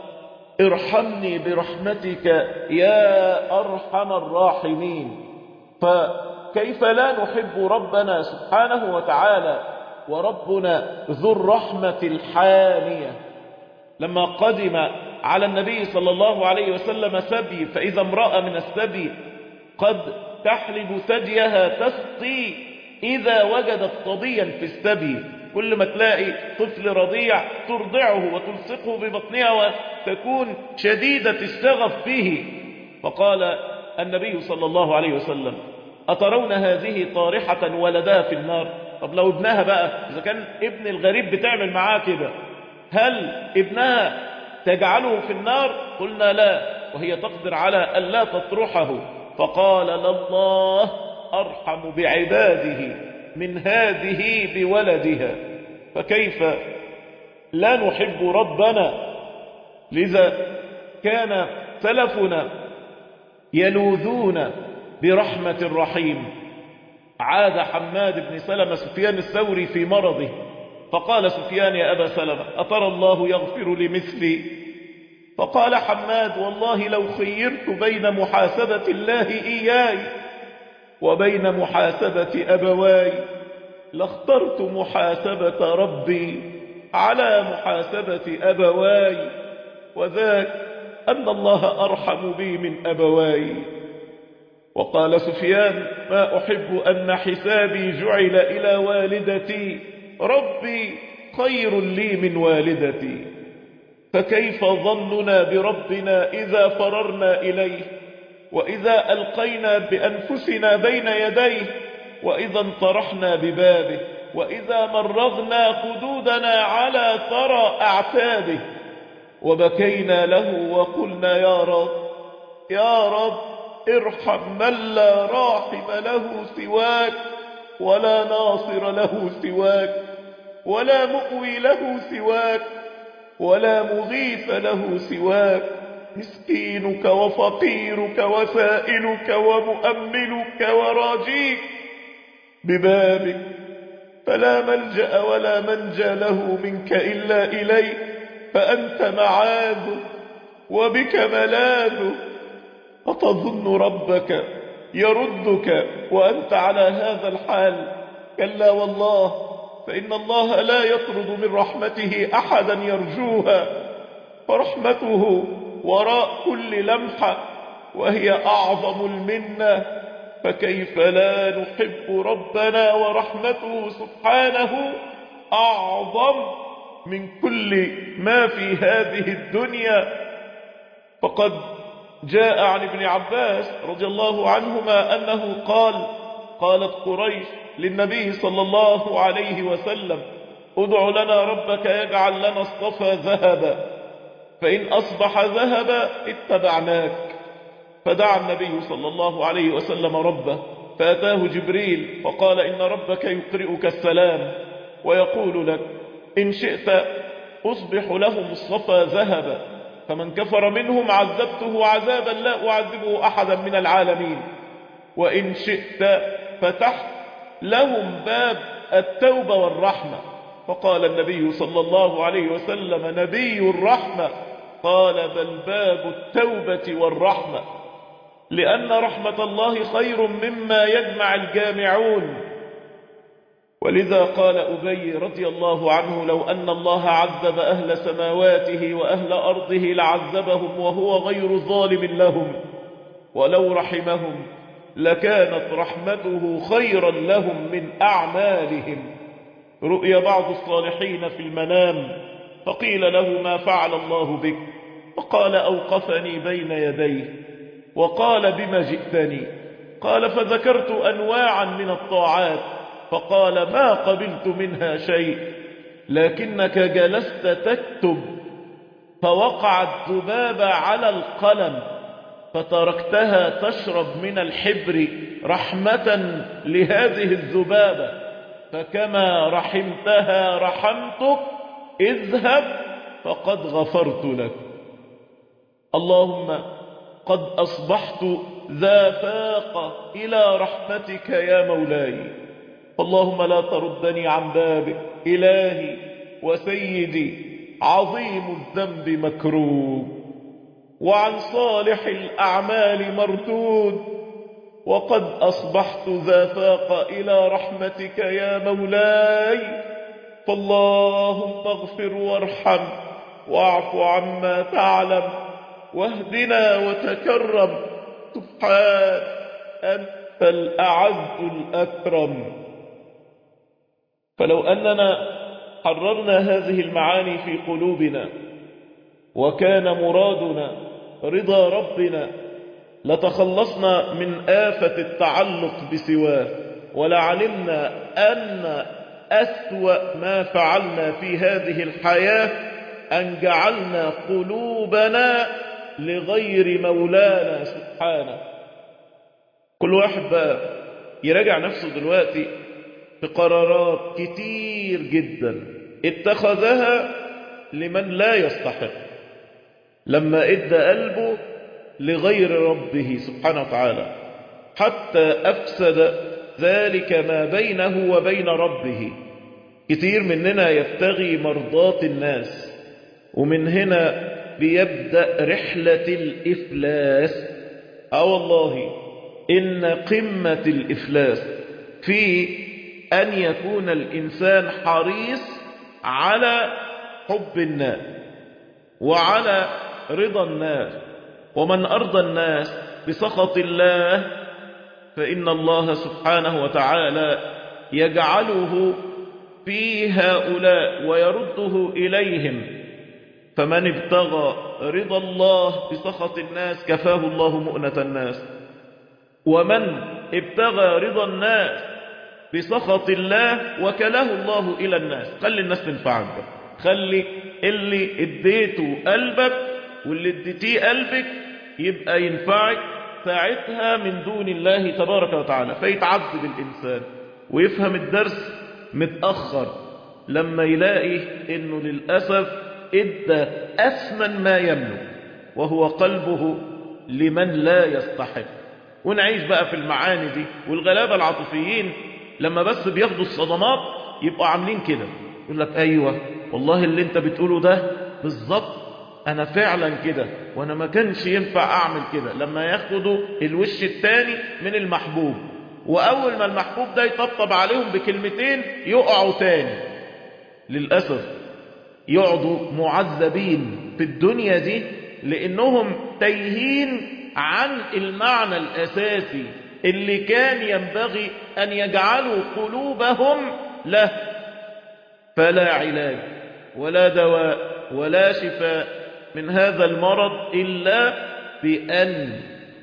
ارحمني برحمتك يا أرحم الراحمين فكيف لا نحب ربنا سبحانه وتعالى وربنا ذو الرحمة الحامية لما قدم على النبي صلى الله عليه وسلم سبي فإذا امرأة من السبي قد تحلب ثديها تسقي إذا وجدت صبيا في السبي كل ما تلاقي طفل رضيع ترضعه وتلصقه ببطنها وتكون شديدة الشغف به فقال النبي صلى الله عليه وسلم أترون هذه طارحة ولدها في النار طب لو ابنها بقى إذا كان ابن الغريب بتعمل معاه كده هل ابنها تجعله في النار قلنا لا وهي تقدر على ألا تطرحه فقال الله أرحم بعباده من هذه بولدها فكيف لا نحب ربنا لذا كان سلفنا يلوذون برحمة الرحيم عاد حماد بن سلمة سفيان الثوري في مرضه فقال سفيان يا أبا سلمة أترى الله يغفر لمثلي فقال حماد والله لو خيرت بين محاسبة الله إياي وبين محاسبة أبواي لاخترت محاسبة ربي على محاسبة أبواي وذاك أن الله أرحم بي من أبواي وقال سفيان ما أحب أن حسابي جعل إلى والدتي ربي خير لي من والدتي فكيف ظننا بربنا إذا فررنا إليه وإذا ألقينا بأنفسنا بين يديه وإذا انطرحنا ببابه وإذا مرغنا خدودنا على ثرى أعتابه وبكينا له وقلنا يا رب يا رب ارحم من لا راحم له سواك ولا ناصر له سواك ولا مؤوي له سواك ولا مغيث له سواك مسكينك وفقيرك وسائلك ومؤملك وراجيك ببابك فلا ملجأ ولا منجى له منك إلا إليك فأنت معاذ وبك ملاذ أتظن ربك يردك وأنت على هذا الحال كلا والله فإن الله لا يطرد من رحمته أحدا يرجوها فرحمته وراء كل لمحة وهي أعظم المنة فكيف لا نحب ربنا ورحمته سبحانه أعظم من كل ما في هذه الدنيا فقد جاء عن ابن عباس رضي الله عنهما أنه قال قالت قريش للنبي صلى الله عليه وسلم ادع لنا ربك يجعل لنا الصفا ذهبا فإن أصبح ذهبا اتبعناك فدعا النبي صلى الله عليه وسلم ربه فأتاه جبريل فقال إن ربك يقرئك السلام ويقول لك إن شئت أصبح لهم الصفا ذهبا فمن كفر منهم عذبته عذابا لا أعذبه أحدا من العالمين وإن شئت فتحت لهم باب التوبة والرحمة فقال النبي صلى الله عليه وسلم نبي الرحمة قال بل باب التوبة والرحمة لأن رحمة الله خير مما يجمع الجامعون ولذا قال أبي رضي الله عنه لو أن الله عذب أهل سماواته وأهل أرضه لعذبهم وهو غير ظالم لهم ولو رحمهم لكانت رحمته خيرا لهم من أعمالهم رؤيا بعض الصالحين في المنام فقيل له ما فعل الله بك فقال أوقفني بين يديه وقال بما جئتني قال فذكرت أنواعا من الطاعات فقال ما قبلت منها شيء لكنك جلست تكتب فوقعت ذبابة على القلم فتركتها تشرب من الحبر رحمة لهذه الذبابة فكما رحمتها رحمتك اذهب فقد غفرت لك اللهم قد أصبحت ذا فاقة إلى رحمتك يا مولاي اللهم لا تردني عن بابك إلهي وسيدي عظيم الذنب مكروب وعن صالح الأعمال مردود وقد أصبحت ذا فاقة إلى رحمتك يا مولاي فاللهم اغفر وارحم واعف عما تعلم واهدنا وتكرم سبحان أنت الأعز الأكرم فلو أننا حررنا هذه المعاني في قلوبنا وكان مرادنا رضا ربنا لتخلصنا من آفة التعلق بسواه ولعلمنا أن أسوأ ما فعلنا في هذه الحياة أن جعلنا قلوبنا لغير مولانا سبحانه كل واحد بقى يراجع نفسه دلوقتي في قرارات كتير جدا اتخذها لمن لا يستحق لما ادى قلبه لغير ربه سبحانه وتعالى حتى أفسد ذلك ما بينه وبين ربه كتير مننا يبتغي مرضات الناس ومن هنا بيبدأ رحلة الإفلاس اه والله إن قمة الإفلاس في أن يكون الإنسان حريص على حب الناس وعلى رضا الناس ومن أرضى الناس بسخط الله فإن الله سبحانه وتعالى يجعله في هؤلاء ويرده إليهم فمن ابتغى رضا الله بسخط الناس كفاه الله مؤنة الناس ومن ابتغى رضا الناس بسخط الله وكله الله إلى الناس خلي الناس تنفعك خلي اللي اديته قلبك واللي اديتيه قلبك يبقى ينفعك ساعتها من دون الله تبارك وتعالى فيتعذب الإنسان ويفهم الدرس متأخر لما يلاقي انه للأسف ادى أثمن ما يملك وهو قلبه لمن لا يستحق ونعيش بقى في المعاني دي والغلابة العاطفيين لما بس بياخدوا الصدمات يبقوا عاملين كده يقول لك أيوة والله اللي انت بتقوله ده بالظبط أنا فعلا كده وأنا ما كانش ينفع أعمل كده لما ياخدوا الوش التاني من المحبوب وأول ما المحبوب ده يطبطب عليهم بكلمتين يقعوا تاني للأسف يقعدوا معذبين في الدنيا دي لأنهم تايهين عن المعنى الأساسي اللي كان ينبغي أن يجعلوا قلوبهم له فلا علاج ولا دواء ولا شفاء من هذا المرض إلا بأن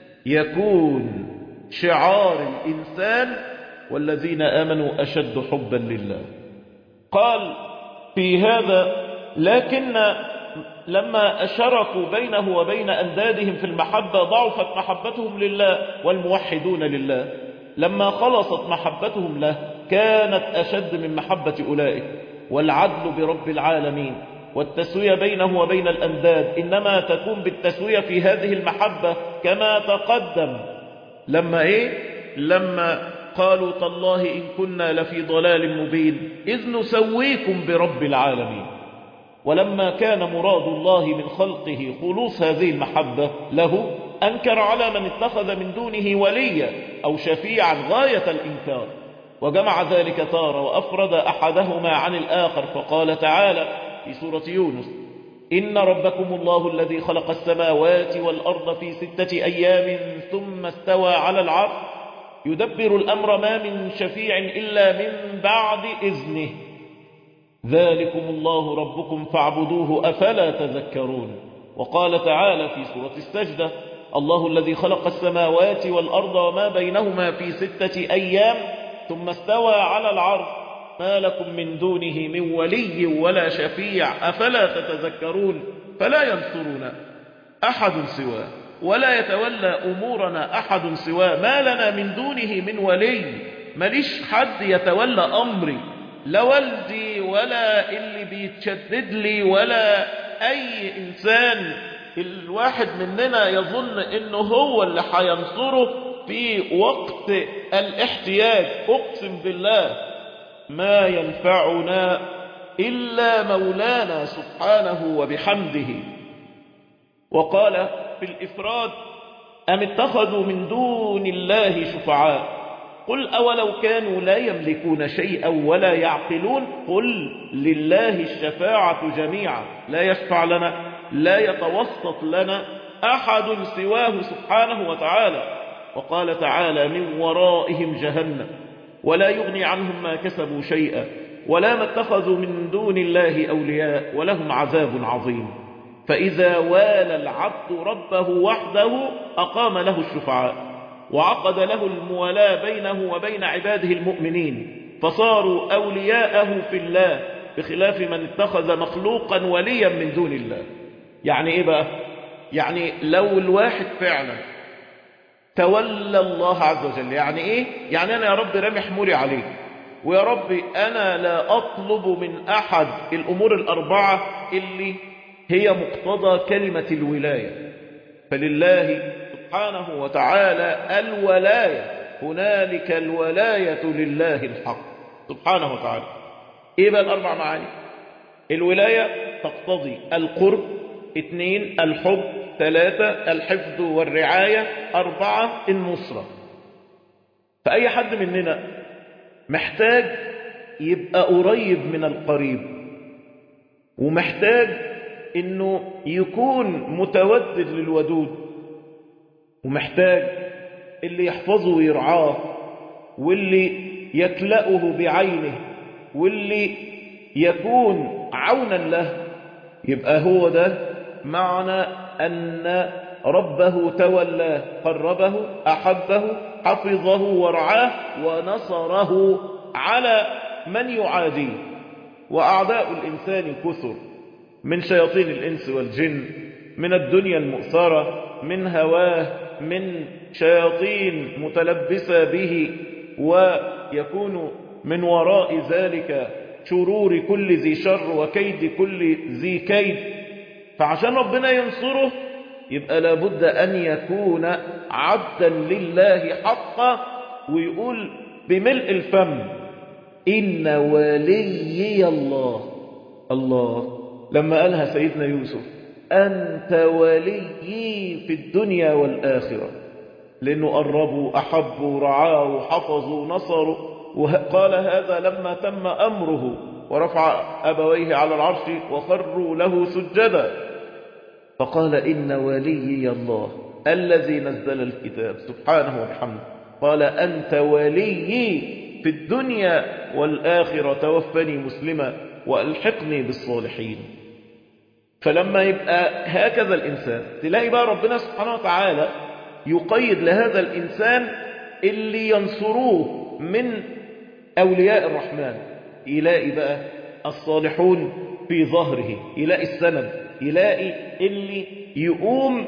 يكون شعار الإنسان والذين آمنوا أشد حبا لله قال في هذا لكن لما أشركوا بينه وبين أندادهم في المحبة ضعفت محبتهم لله والموحدون لله لما خلصت محبتهم له كانت أشد من محبة أولئك والعدل برب العالمين والتسوية بينه وبين الأنداد إنما تكون بالتسوية في هذه المحبة كما تقدم لما إيه لما قالوا تالله إن كنا لفي ضلال مبين إذ نسويكم برب العالمين ولما كان مراد الله من خلقه خلوص هذه المحبة له أنكر على من اتخذ من دونه وليا أو شفيعا غاية الإنكار وجمع ذلك تارة وأفرد أحدهما عن الآخر فقال تعالى في سورة يونس إن ربكم الله الذي خلق السماوات والأرض في ستة أيام ثم استوى على العرش يدبر الأمر ما من شفيع إلا من بعد إذنه ذلكم الله ربكم فاعبدوه أفلا تذكرون وقال تعالى في سورة السجدة الله الذي خلق السماوات والأرض وما بينهما في ستة أيام ثم استوى على العرش ما لكم من دونه من ولي ولا شفيع أفلا تتذكرون فلا ينصرنا أحد سواه ولا يتولى أمورنا أحد سواه ما لنا من دونه من ولي ماليش حد يتولى أمري لا والدي ولا اللي بيتشدد لي ولا أي إنسان الواحد مننا يظن إنه هو اللي هينصره في وقت الاحتياج أقسم بالله ما ينفعنا إلا مولانا سبحانه وبحمده وقال في الإفراد أم اتخذوا من دون الله شفعاء قل أولو كانوا لا يملكون شيئا ولا يعقلون قل لله الشفاعة جميعا لا يشفع لنا لا يتوسط لنا أحد سواه سبحانه وتعالى وقال تعالى من ورائهم جهنم ولا يغني عنهم ما كسبوا شيئا ولا ما اتخذوا من دون الله أولياء ولهم عذاب عظيم فإذا والى العبد ربه وحده أقام له الشفعاء وعقد له الموالاة بينه وبين عباده المؤمنين فصاروا أولياءه في الله بخلاف من اتخذ مخلوقا وليا من دون الله يعني إيه بقى يعني لو الواحد فعلا تولى الله عز وجل يعني إيه يعني أنا يا رب رمي حمولي عليك ويا رب أنا لا أطلب من أحد الأمور الأربعة اللي هي مقتضى كلمة الولاية فلله سبحانه وتعالى الولاية هنالك الولاية لله الحق سبحانه وتعالى ايه بقى الاربع معاني الولاية تقتضي القرب اثنين الحب ثلاثة الحفظ والرعاية أربعة النصرة فأي حد مننا محتاج يبقى قريب من القريب ومحتاج انه يكون متودد للودود ومحتاج اللي يحفظه ويرعاه واللي يكلأه بعينه واللي يكون عونا له يبقى هو ده معنى أن ربه تولاه قربه أحبه حفظه ورعاه ونصره على من يعاديه وأعداء الإنسان كثر من شياطين الإنس والجن من الدنيا المؤثرة من هواه من شياطين متلبسة به ويكون من وراء ذلك شرور كل ذي شر وكيد كل ذي كيد فعشان ربنا ينصره يبقى لابد أن يكون عبدا لله حقا ويقول بملء الفم إن وليي الله الله لما قالها سيدنا يوسف أنت وليي في الدنيا والآخرة لأنه قربوا أحبوا رعاه حفظوا نصروا وقال هذا لما تم أمره ورفع أبويه على العرش وخروا له سجدا فقال إن وليي الله الذي نزل الكتاب سبحانه وبحمده قال أنت وليي في الدنيا والآخرة توفني مسلما وألحقني بالصالحين فلما يبقى هكذا الإنسان تلاقي بقى ربنا سبحانه وتعالى يقيد لهذا الإنسان اللي ينصروه من أولياء الرحمن يلاقي بقى الصالحون في ظهره يلاقي السند يلاقي اللي يقوم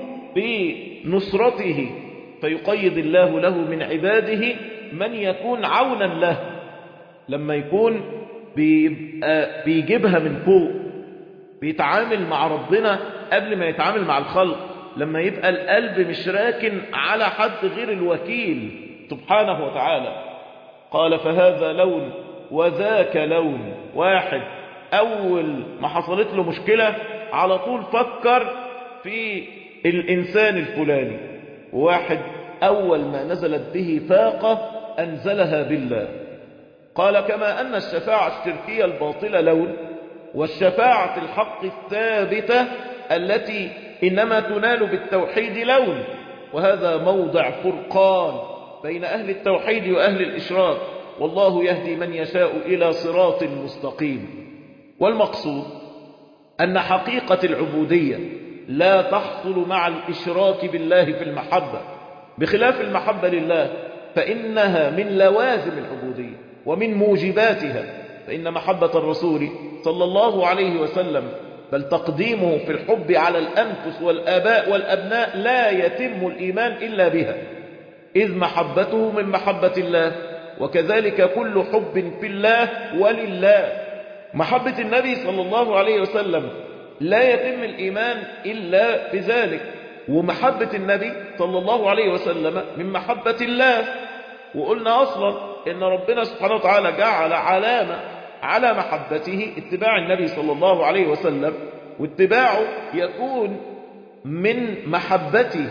بنصرته فيقيد الله له من عباده من يكون عونا له لما يكون بيبقى بيجيبها من فوق بيتعامل مع ربنا قبل ما يتعامل مع الخلق لما يبقى القلب مش راكن على حد غير الوكيل سبحانه وتعالى قال فهذا لون وذاك لون واحد أول ما حصلت له مشكلة على طول فكر في الإنسان الفلاني واحد أول ما نزلت به فاقة أنزلها بالله قال كما أن الشفاعة الشركية الباطلة لون والشفاعة الحق الثابتة التي إنما تنال بالتوحيد لون وهذا موضع فرقان بين أهل التوحيد وأهل الإشراك والله يهدي من يشاء إلى صراط مستقيم والمقصود أن حقيقة العبودية لا تحصل مع الإشراك بالله في المحبة بخلاف المحبة لله فإنها من لوازم العبودية ومن موجباتها فإن محبة الرسول صلى الله عليه وسلم بل تقديمه في الحب على الأنفس والآباء والأبناء لا يتم الإيمان إلا بها إذ محبته من محبة الله وكذلك كل حب في الله ولله محبة النبي صلى الله عليه وسلم لا يتم الإيمان إلا بذلك ومحبة النبي صلى الله عليه وسلم من محبة الله وقلنا أصلا إن ربنا سبحانه وتعالى جعل علامة على محبته اتباع النبي صلى الله عليه وسلم واتباعه يكون من محبته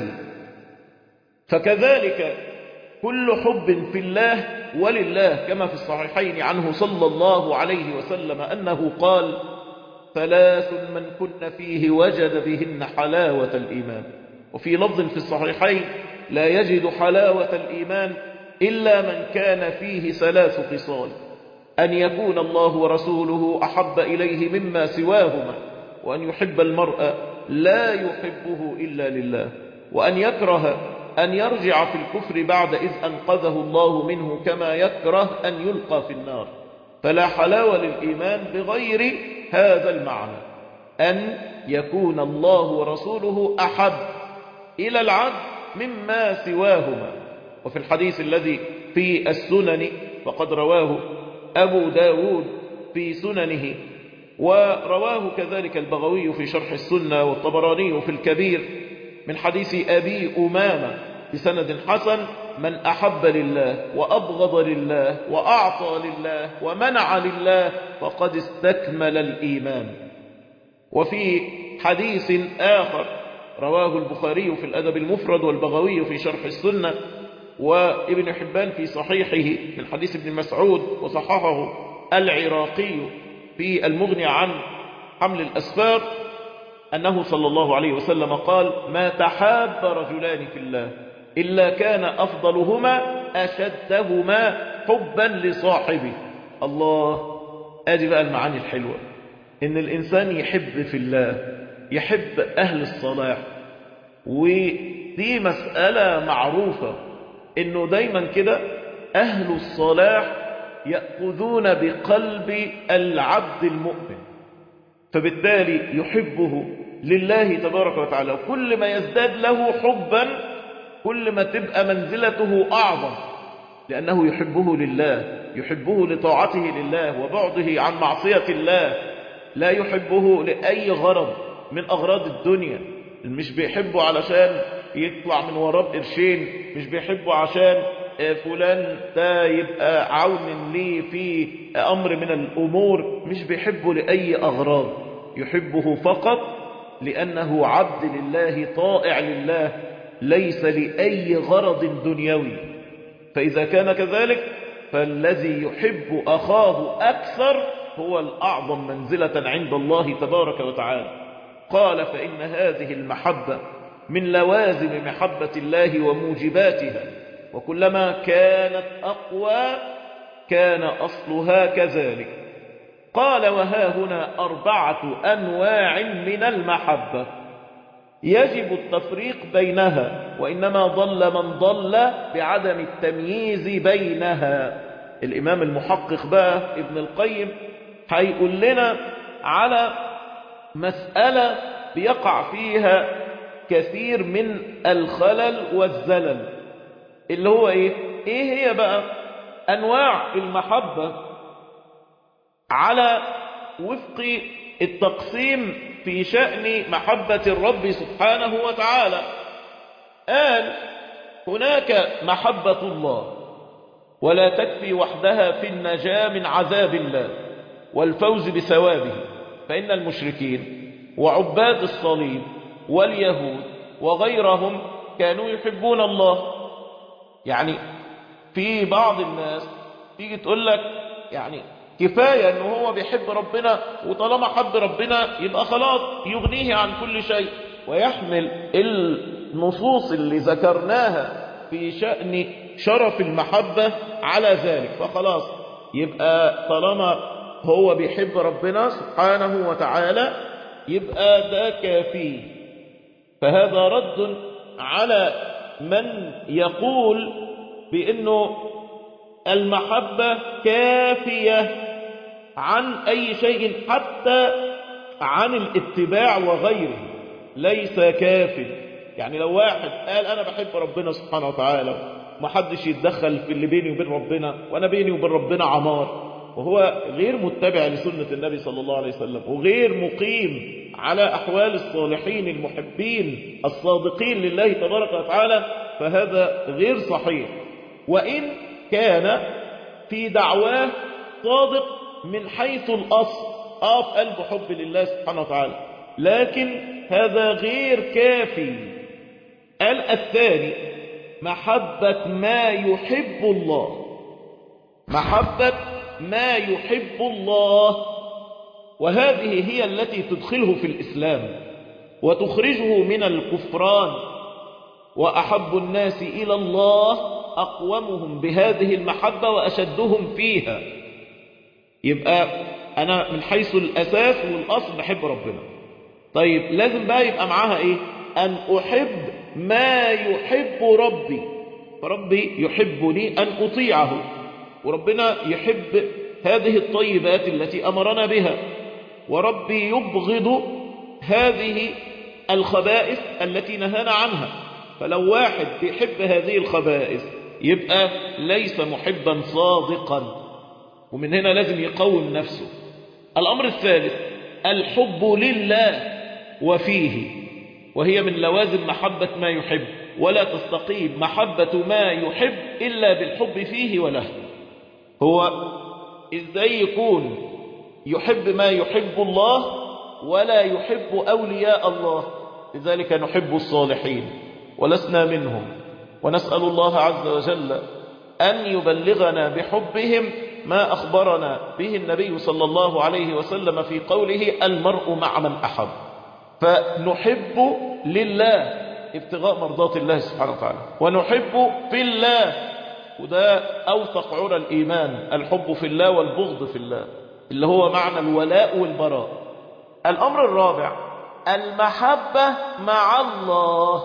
فكذلك كل حب في الله ولله كما في الصحيحين عنه صلى الله عليه وسلم أنه قال ثلاث من كن فيه وجد بهن حلاوة الإيمان وفي لفظ في الصحيحين لا يجد حلاوة الإيمان إلا من كان فيه ثلاث خصال أن يكون الله ورسوله أحب إليه مما سواهما وأن يحب المرء لا يحبه إلا لله وأن يكره أن يرجع في الكفر بعد إذ أنقذه الله منه كما يكره أن يلقى في النار فلا حلاوة للإيمان بغير هذا المعنى أن يكون الله ورسوله أحب إلى العبد مما سواهما وفي الحديث الذي في السنن وقد رواه أبو داود في سننه ورواه كذلك البغوي في شرح السنة والطبراني في الكبير من حديث أبي أمامة بسند حسن من أحب لله وأبغض لله وأعطى لله ومنع لله فقد استكمل الإيمان وفي حديث آخر رواه البخاري في الأدب المفرد والبغوي في شرح السنة وابن حبان في صحيحه من حديث ابن مسعود وصححه العراقي في المغني عن حمل الأسفار أنه صلى الله عليه وسلم قال ما تحاب رجلان في الله إلا كان أفضلهما أشدهما حبا لصاحبه الله أدي بقى المعاني الحلوة إن الإنسان يحب في الله يحب أهل الصلاح ودي مسألة معروفة إنه دايما كده أهل الصلاح يأخذون بقلب العبد المؤمن فبالتالي يحبه لله تبارك وتعالى وكل ما يزداد له حبا كل ما تبقى منزلته أعظم لأنه يحبه لله يحبه لطاعته لله وبعده عن معصية الله لا يحبه لأي غرض من أغراض الدنيا مش بيحبه علشان يطلع من وراه قرشين مش بيحبه عشان فلان ده يبقى عون ليه في أمر من الأمور مش بيحبه لأي أغراض يحبه فقط لأنه عبد لله طائع لله ليس لأي غرض دنيوي فإذا كان كذلك فالذي يحب أخاه أكثر هو الأعظم منزلة عند الله تبارك وتعالى قال فإن هذه المحبة من لوازم محبة الله وموجباتها وكلما كانت أقوى كان أصلها كذلك قال وها هنا أربعة أنواع من المحبة يجب التفريق بينها وإنما ضل من ضل بعدم التمييز بينها الإمام المحقق بقى ابن القيم هيقول لنا على مسألة بيقع فيها كثير من الخلل والزلل اللي هو ايه ايه هي بقى انواع المحبة على وفق التقسيم في شأن محبة الرب سبحانه وتعالى قال هناك محبة الله ولا تكفي وحدها في النجاة من عذاب الله والفوز بثوابه فإن المشركين وعباد الصليب واليهود وغيرهم كانوا يحبون الله يعني في بعض الناس تيجي تقول لك يعني كفاية انه هو بيحب ربنا وطالما حب ربنا يبقى خلاص يغنيه عن كل شيء ويحمل النصوص اللي ذكرناها في شأن شرف المحبة على ذلك فخلاص يبقى طالما هو بيحب ربنا سبحانه وتعالى يبقى ده كافي فهذا رد على من يقول بأنه المحبة كافية عن أي شيء حتى عن الاتباع وغيره ليس كاف يعني لو واحد قال أنا بحب ربنا سبحانه وتعالى محدش يتدخل في اللي بيني وبين ربنا وأنا بيني وبين ربنا عمار وهو غير متبع لسنة النبي صلى الله عليه وسلم وغير مقيم على أحوال الصالحين المحبين الصادقين لله تبارك وتعالى فهذا غير صحيح وإن كان في دعواه صادق من حيث الأصل آه في قلبه حب لله سبحانه وتعالى لكن هذا غير كافي قال الثاني محبة ما يحب الله محبة ما يحب الله وهذه هي التي تدخله في الإسلام وتخرجه من الكفران وأحب الناس إلى الله أقومهم بهذه المحبة وأشدهم فيها يبقى أنا من حيث الأساس والأصل بحب ربنا طيب لازم بقى يبقى معاها إيه أن أحب ما يحب ربي فربي يحبني أن أطيعه وربنا يحب هذه الطيبات التي أمرنا بها وربي يبغض هذه الخبائث التي نهانا عنها فلو واحد بيحب هذه الخبائث يبقى ليس محبا صادقا ومن هنا لازم يقوم نفسه الأمر الثالث الحب لله وفيه وهي من لوازم محبة ما يحب ولا تستقيم محبة ما يحب إلا بالحب فيه وله هو إزاي يكون يحب ما يحب الله ولا يحب أولياء الله لذلك نحب الصالحين ولسنا منهم ونسأل الله عز وجل أن يبلغنا بحبهم ما أخبرنا به النبي صلى الله عليه وسلم في قوله المرء مع من أحب فنحب لله ابتغاء مرضات الله سبحانه وتعالى ونحب في الله وده أوثق عرى الإيمان الحب في الله والبغض في الله اللي هو معنى الولاء والبراء الأمر الرابع المحبة مع الله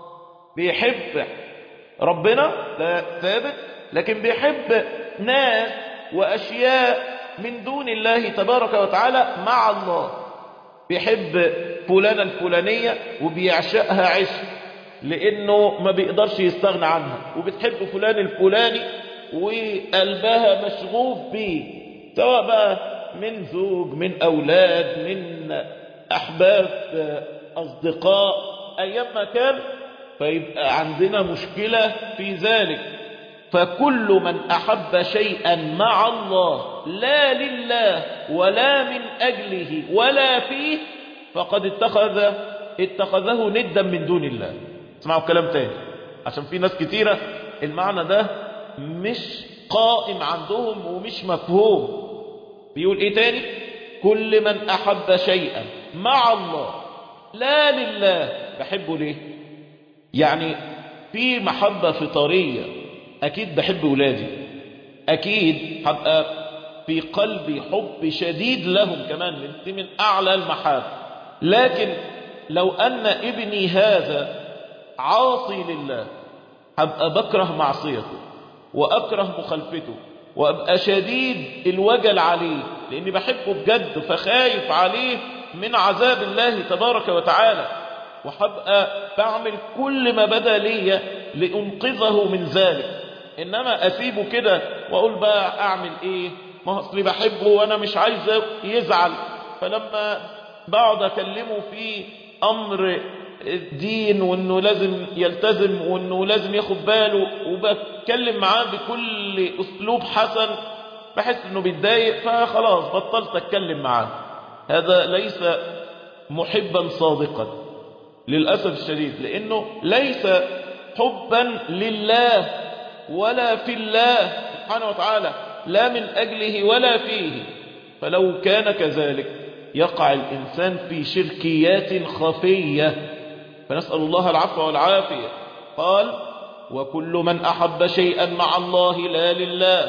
بيحب ربنا ده ثابت لكن بيحب ناس وأشياء من دون الله تبارك وتعالى مع الله بيحب فلانة الفلانية وبيعشقها عشق لأنه ما بيقدرش يستغنى عنها وبتحب فلان الفلاني وقلبها مشغوف بيه سواء بقى من زوج من أولاد من أحباب أصدقاء أيام ما كان فيبقى عندنا مشكلة في ذلك فكل من أحب شيئا مع الله لا لله ولا من أجله ولا فيه فقد اتخذ اتخذه ندا من دون الله اسمعوا الكلام تاني عشان في ناس كتيرة المعنى ده مش قائم عندهم ومش مفهوم بيقول ايه تاني كل من أحب شيئا مع الله لا لله بحبه ليه يعني في محبة فطرية أكيد بحب ولادي أكيد هبقى في قلبي حب شديد لهم كمان من, من أعلى المحاب لكن لو أن ابني هذا عاصي لله هبقى بكره معصيته وأكره مخالفته وأبقى شديد الوجل عليه لأني بحبه بجد فخايف عليه من عذاب الله تبارك وتعالى وهبقى بعمل كل ما بدا لي لأنقذه من ذلك إنما أسيبه كده وأقول بقى أعمل إيه ما أصلي بحبه وأنا مش عايز يزعل فلما بقعد أكلمه في أمر الدين وانه لازم يلتزم وانه لازم ياخد باله وبتكلم معاه بكل اسلوب حسن بحس انه بيتضايق فخلاص بطلت اتكلم معاه هذا ليس محبا صادقا للاسف الشديد لانه ليس حبا لله ولا في الله سبحانه وتعالى لا من اجله ولا فيه فلو كان كذلك يقع الانسان في شركيات خفيه فنسأل الله العفو والعافية قال وكل من أحب شيئا مع الله لا لله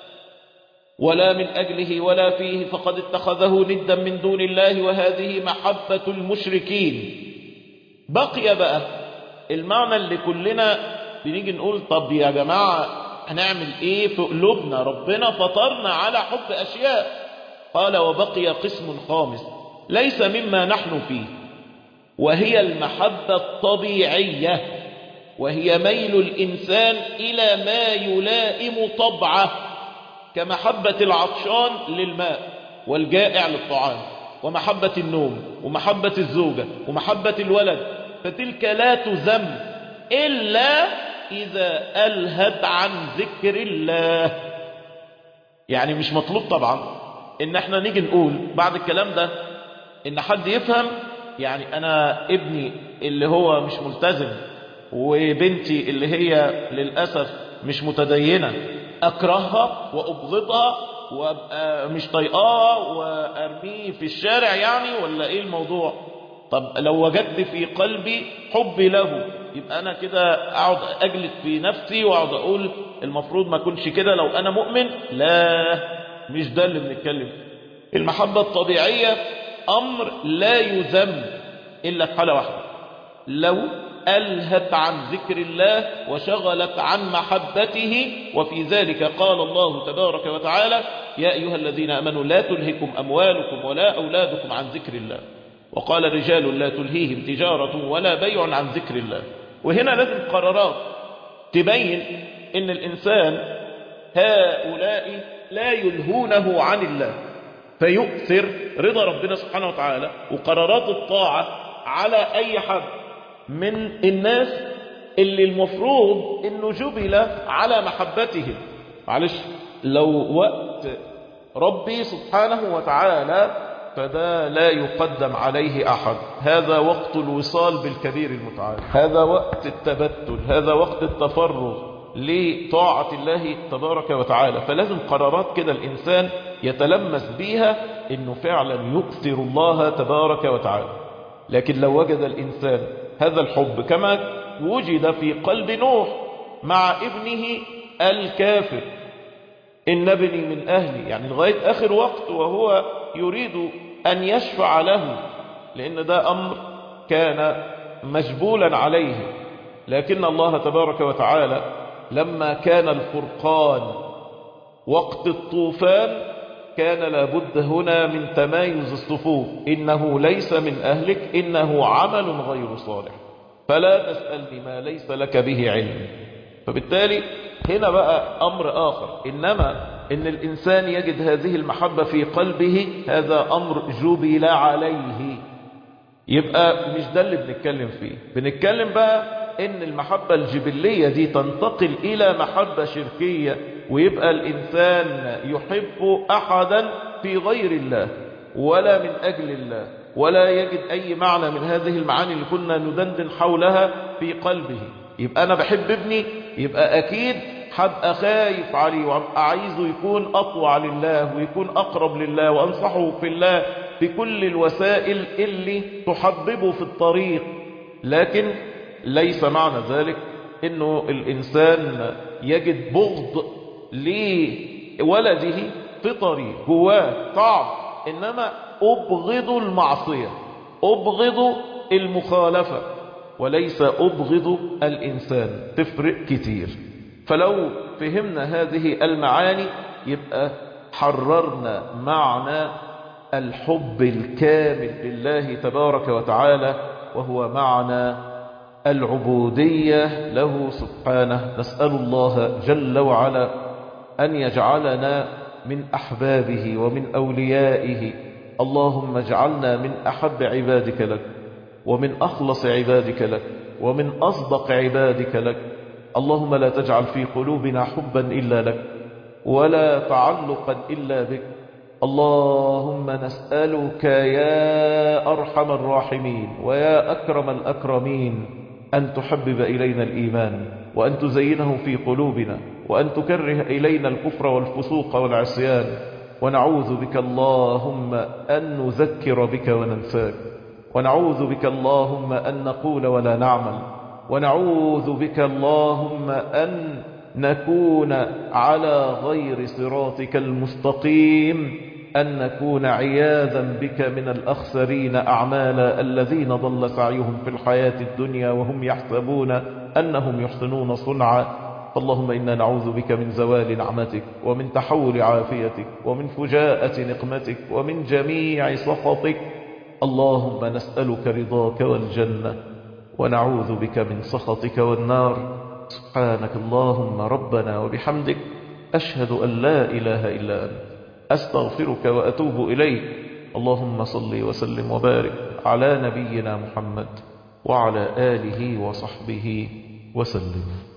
ولا من أجله ولا فيه فقد اتخذه ندا من دون الله وهذه محبة المشركين بقي بقى المعنى اللي كلنا بنيجي نقول طب يا جماعة هنعمل ايه في قلوبنا ربنا فطرنا على حب أشياء قال وبقي قسم خامس ليس مما نحن فيه وهي المحبة الطبيعية وهي ميل الإنسان إلى ما يلائم طبعه كمحبة العطشان للماء والجائع للطعام ومحبة النوم ومحبة الزوجة ومحبة الولد فتلك لا تذم إلا إذا ألهت عن ذكر الله يعني مش مطلوب طبعا إن احنا نيجي نقول بعد الكلام ده إن حد يفهم يعني أنا ابني اللي هو مش ملتزم وبنتي اللي هي للأسف مش متدينة أكرهها وأبغضها وأبقى مش طيقاها وأرميه في الشارع يعني ولا إيه الموضوع طب لو وجدت في قلبي حبي له يبقى أنا كده أقعد أجلد في نفسي وأقعد أقول المفروض ما أكونش كده لو أنا مؤمن لا مش ده اللي بنتكلم المحبة الطبيعية أمر لا يذم إلا في حالة واحدة لو ألهت عن ذكر الله وشغلت عن محبته وفي ذلك قال الله تبارك وتعالى يا أيها الذين أمنوا لا تلهكم أموالكم ولا أولادكم عن ذكر الله وقال رجال لا تلهيهم تجارة ولا بيع عن ذكر الله وهنا لازم قرارات تبين ان الإنسان هؤلاء لا يلهونه عن الله فيؤثر رضا ربنا سبحانه وتعالى وقرارات الطاعة على أي حد من الناس اللي المفروض انه جبل على محبتهم معلش لو وقت ربي سبحانه وتعالى فده لا يقدم عليه أحد هذا وقت الوصال بالكبير المتعال هذا وقت التبتل هذا وقت التفرغ لطاعة الله تبارك وتعالى فلازم قرارات كده الإنسان يتلمس بيها إنه فعلا يؤثر الله تبارك وتعالى لكن لو وجد الإنسان هذا الحب كما وجد في قلب نوح مع ابنه الكافر إن ابني من أهلي يعني لغاية آخر وقت وهو يريد أن يشفع له لأن ده أمر كان مجبولا عليه لكن الله تبارك وتعالى لما كان الفرقان وقت الطوفان كان لابد هنا من تمايز الصفوف إنه ليس من أهلك إنه عمل غير صالح فلا تسألني ما ليس لك به علم فبالتالي هنا بقى أمر آخر إنما إن الإنسان يجد هذه المحبة في قلبه هذا أمر جبل عليه يبقى مش ده اللي بنتكلم فيه بنتكلم بقى إن المحبة الجبلية دي تنتقل إلى محبة شركية ويبقى الإنسان يحب أحدا في غير الله ولا من أجل الله ولا يجد أي معنى من هذه المعاني اللي كنا ندندن حولها في قلبه يبقى أنا بحب ابني يبقى أكيد هبقى خايف عليه وابقى عايزه يكون أطوع لله ويكون أقرب لله وأنصحه في الله بكل الوسائل اللي تحببه في الطريق لكن ليس معنى ذلك انه الانسان يجد بغض لولده فطري جواه طعم انما ابغض المعصية ابغض المخالفة وليس ابغض الانسان تفرق كتير فلو فهمنا هذه المعاني يبقى حررنا معنى الحب الكامل لله تبارك وتعالى وهو معنى العبودية له سبحانه نسأل الله جل وعلا أن يجعلنا من أحبابه ومن أوليائه اللهم اجعلنا من أحب عبادك لك ومن أخلص عبادك لك ومن أصدق عبادك لك اللهم لا تجعل في قلوبنا حبا إلا لك ولا تعلقا إلا بك اللهم نسألك يا أرحم الراحمين ويا أكرم الأكرمين أن تحبب إلينا الإيمان وأن تزينه في قلوبنا وأن تكره إلينا الكفر والفسوق والعصيان ونعوذ بك اللهم أن نذكر بك وننساك ونعوذ بك اللهم أن نقول ولا نعمل ونعوذ بك اللهم أن نكون على غير صراطك المستقيم أن نكون عياذا بك من الأخسرين أعمالا الذين ضل سعيهم في الحياة الدنيا وهم يحسبون أنهم يحسنون صنعا اللهم إنا نعوذ بك من زوال نعمتك ومن تحول عافيتك ومن فجاءة نقمتك ومن جميع سخطك اللهم نسألك رضاك والجنة ونعوذ بك من سخطك والنار سبحانك اللهم ربنا وبحمدك أشهد أن لا إله إلا أنت أستغفرك وأتوب إليك اللهم صل وسلم وبارك على نبينا محمد وعلى آله وصحبه وسلم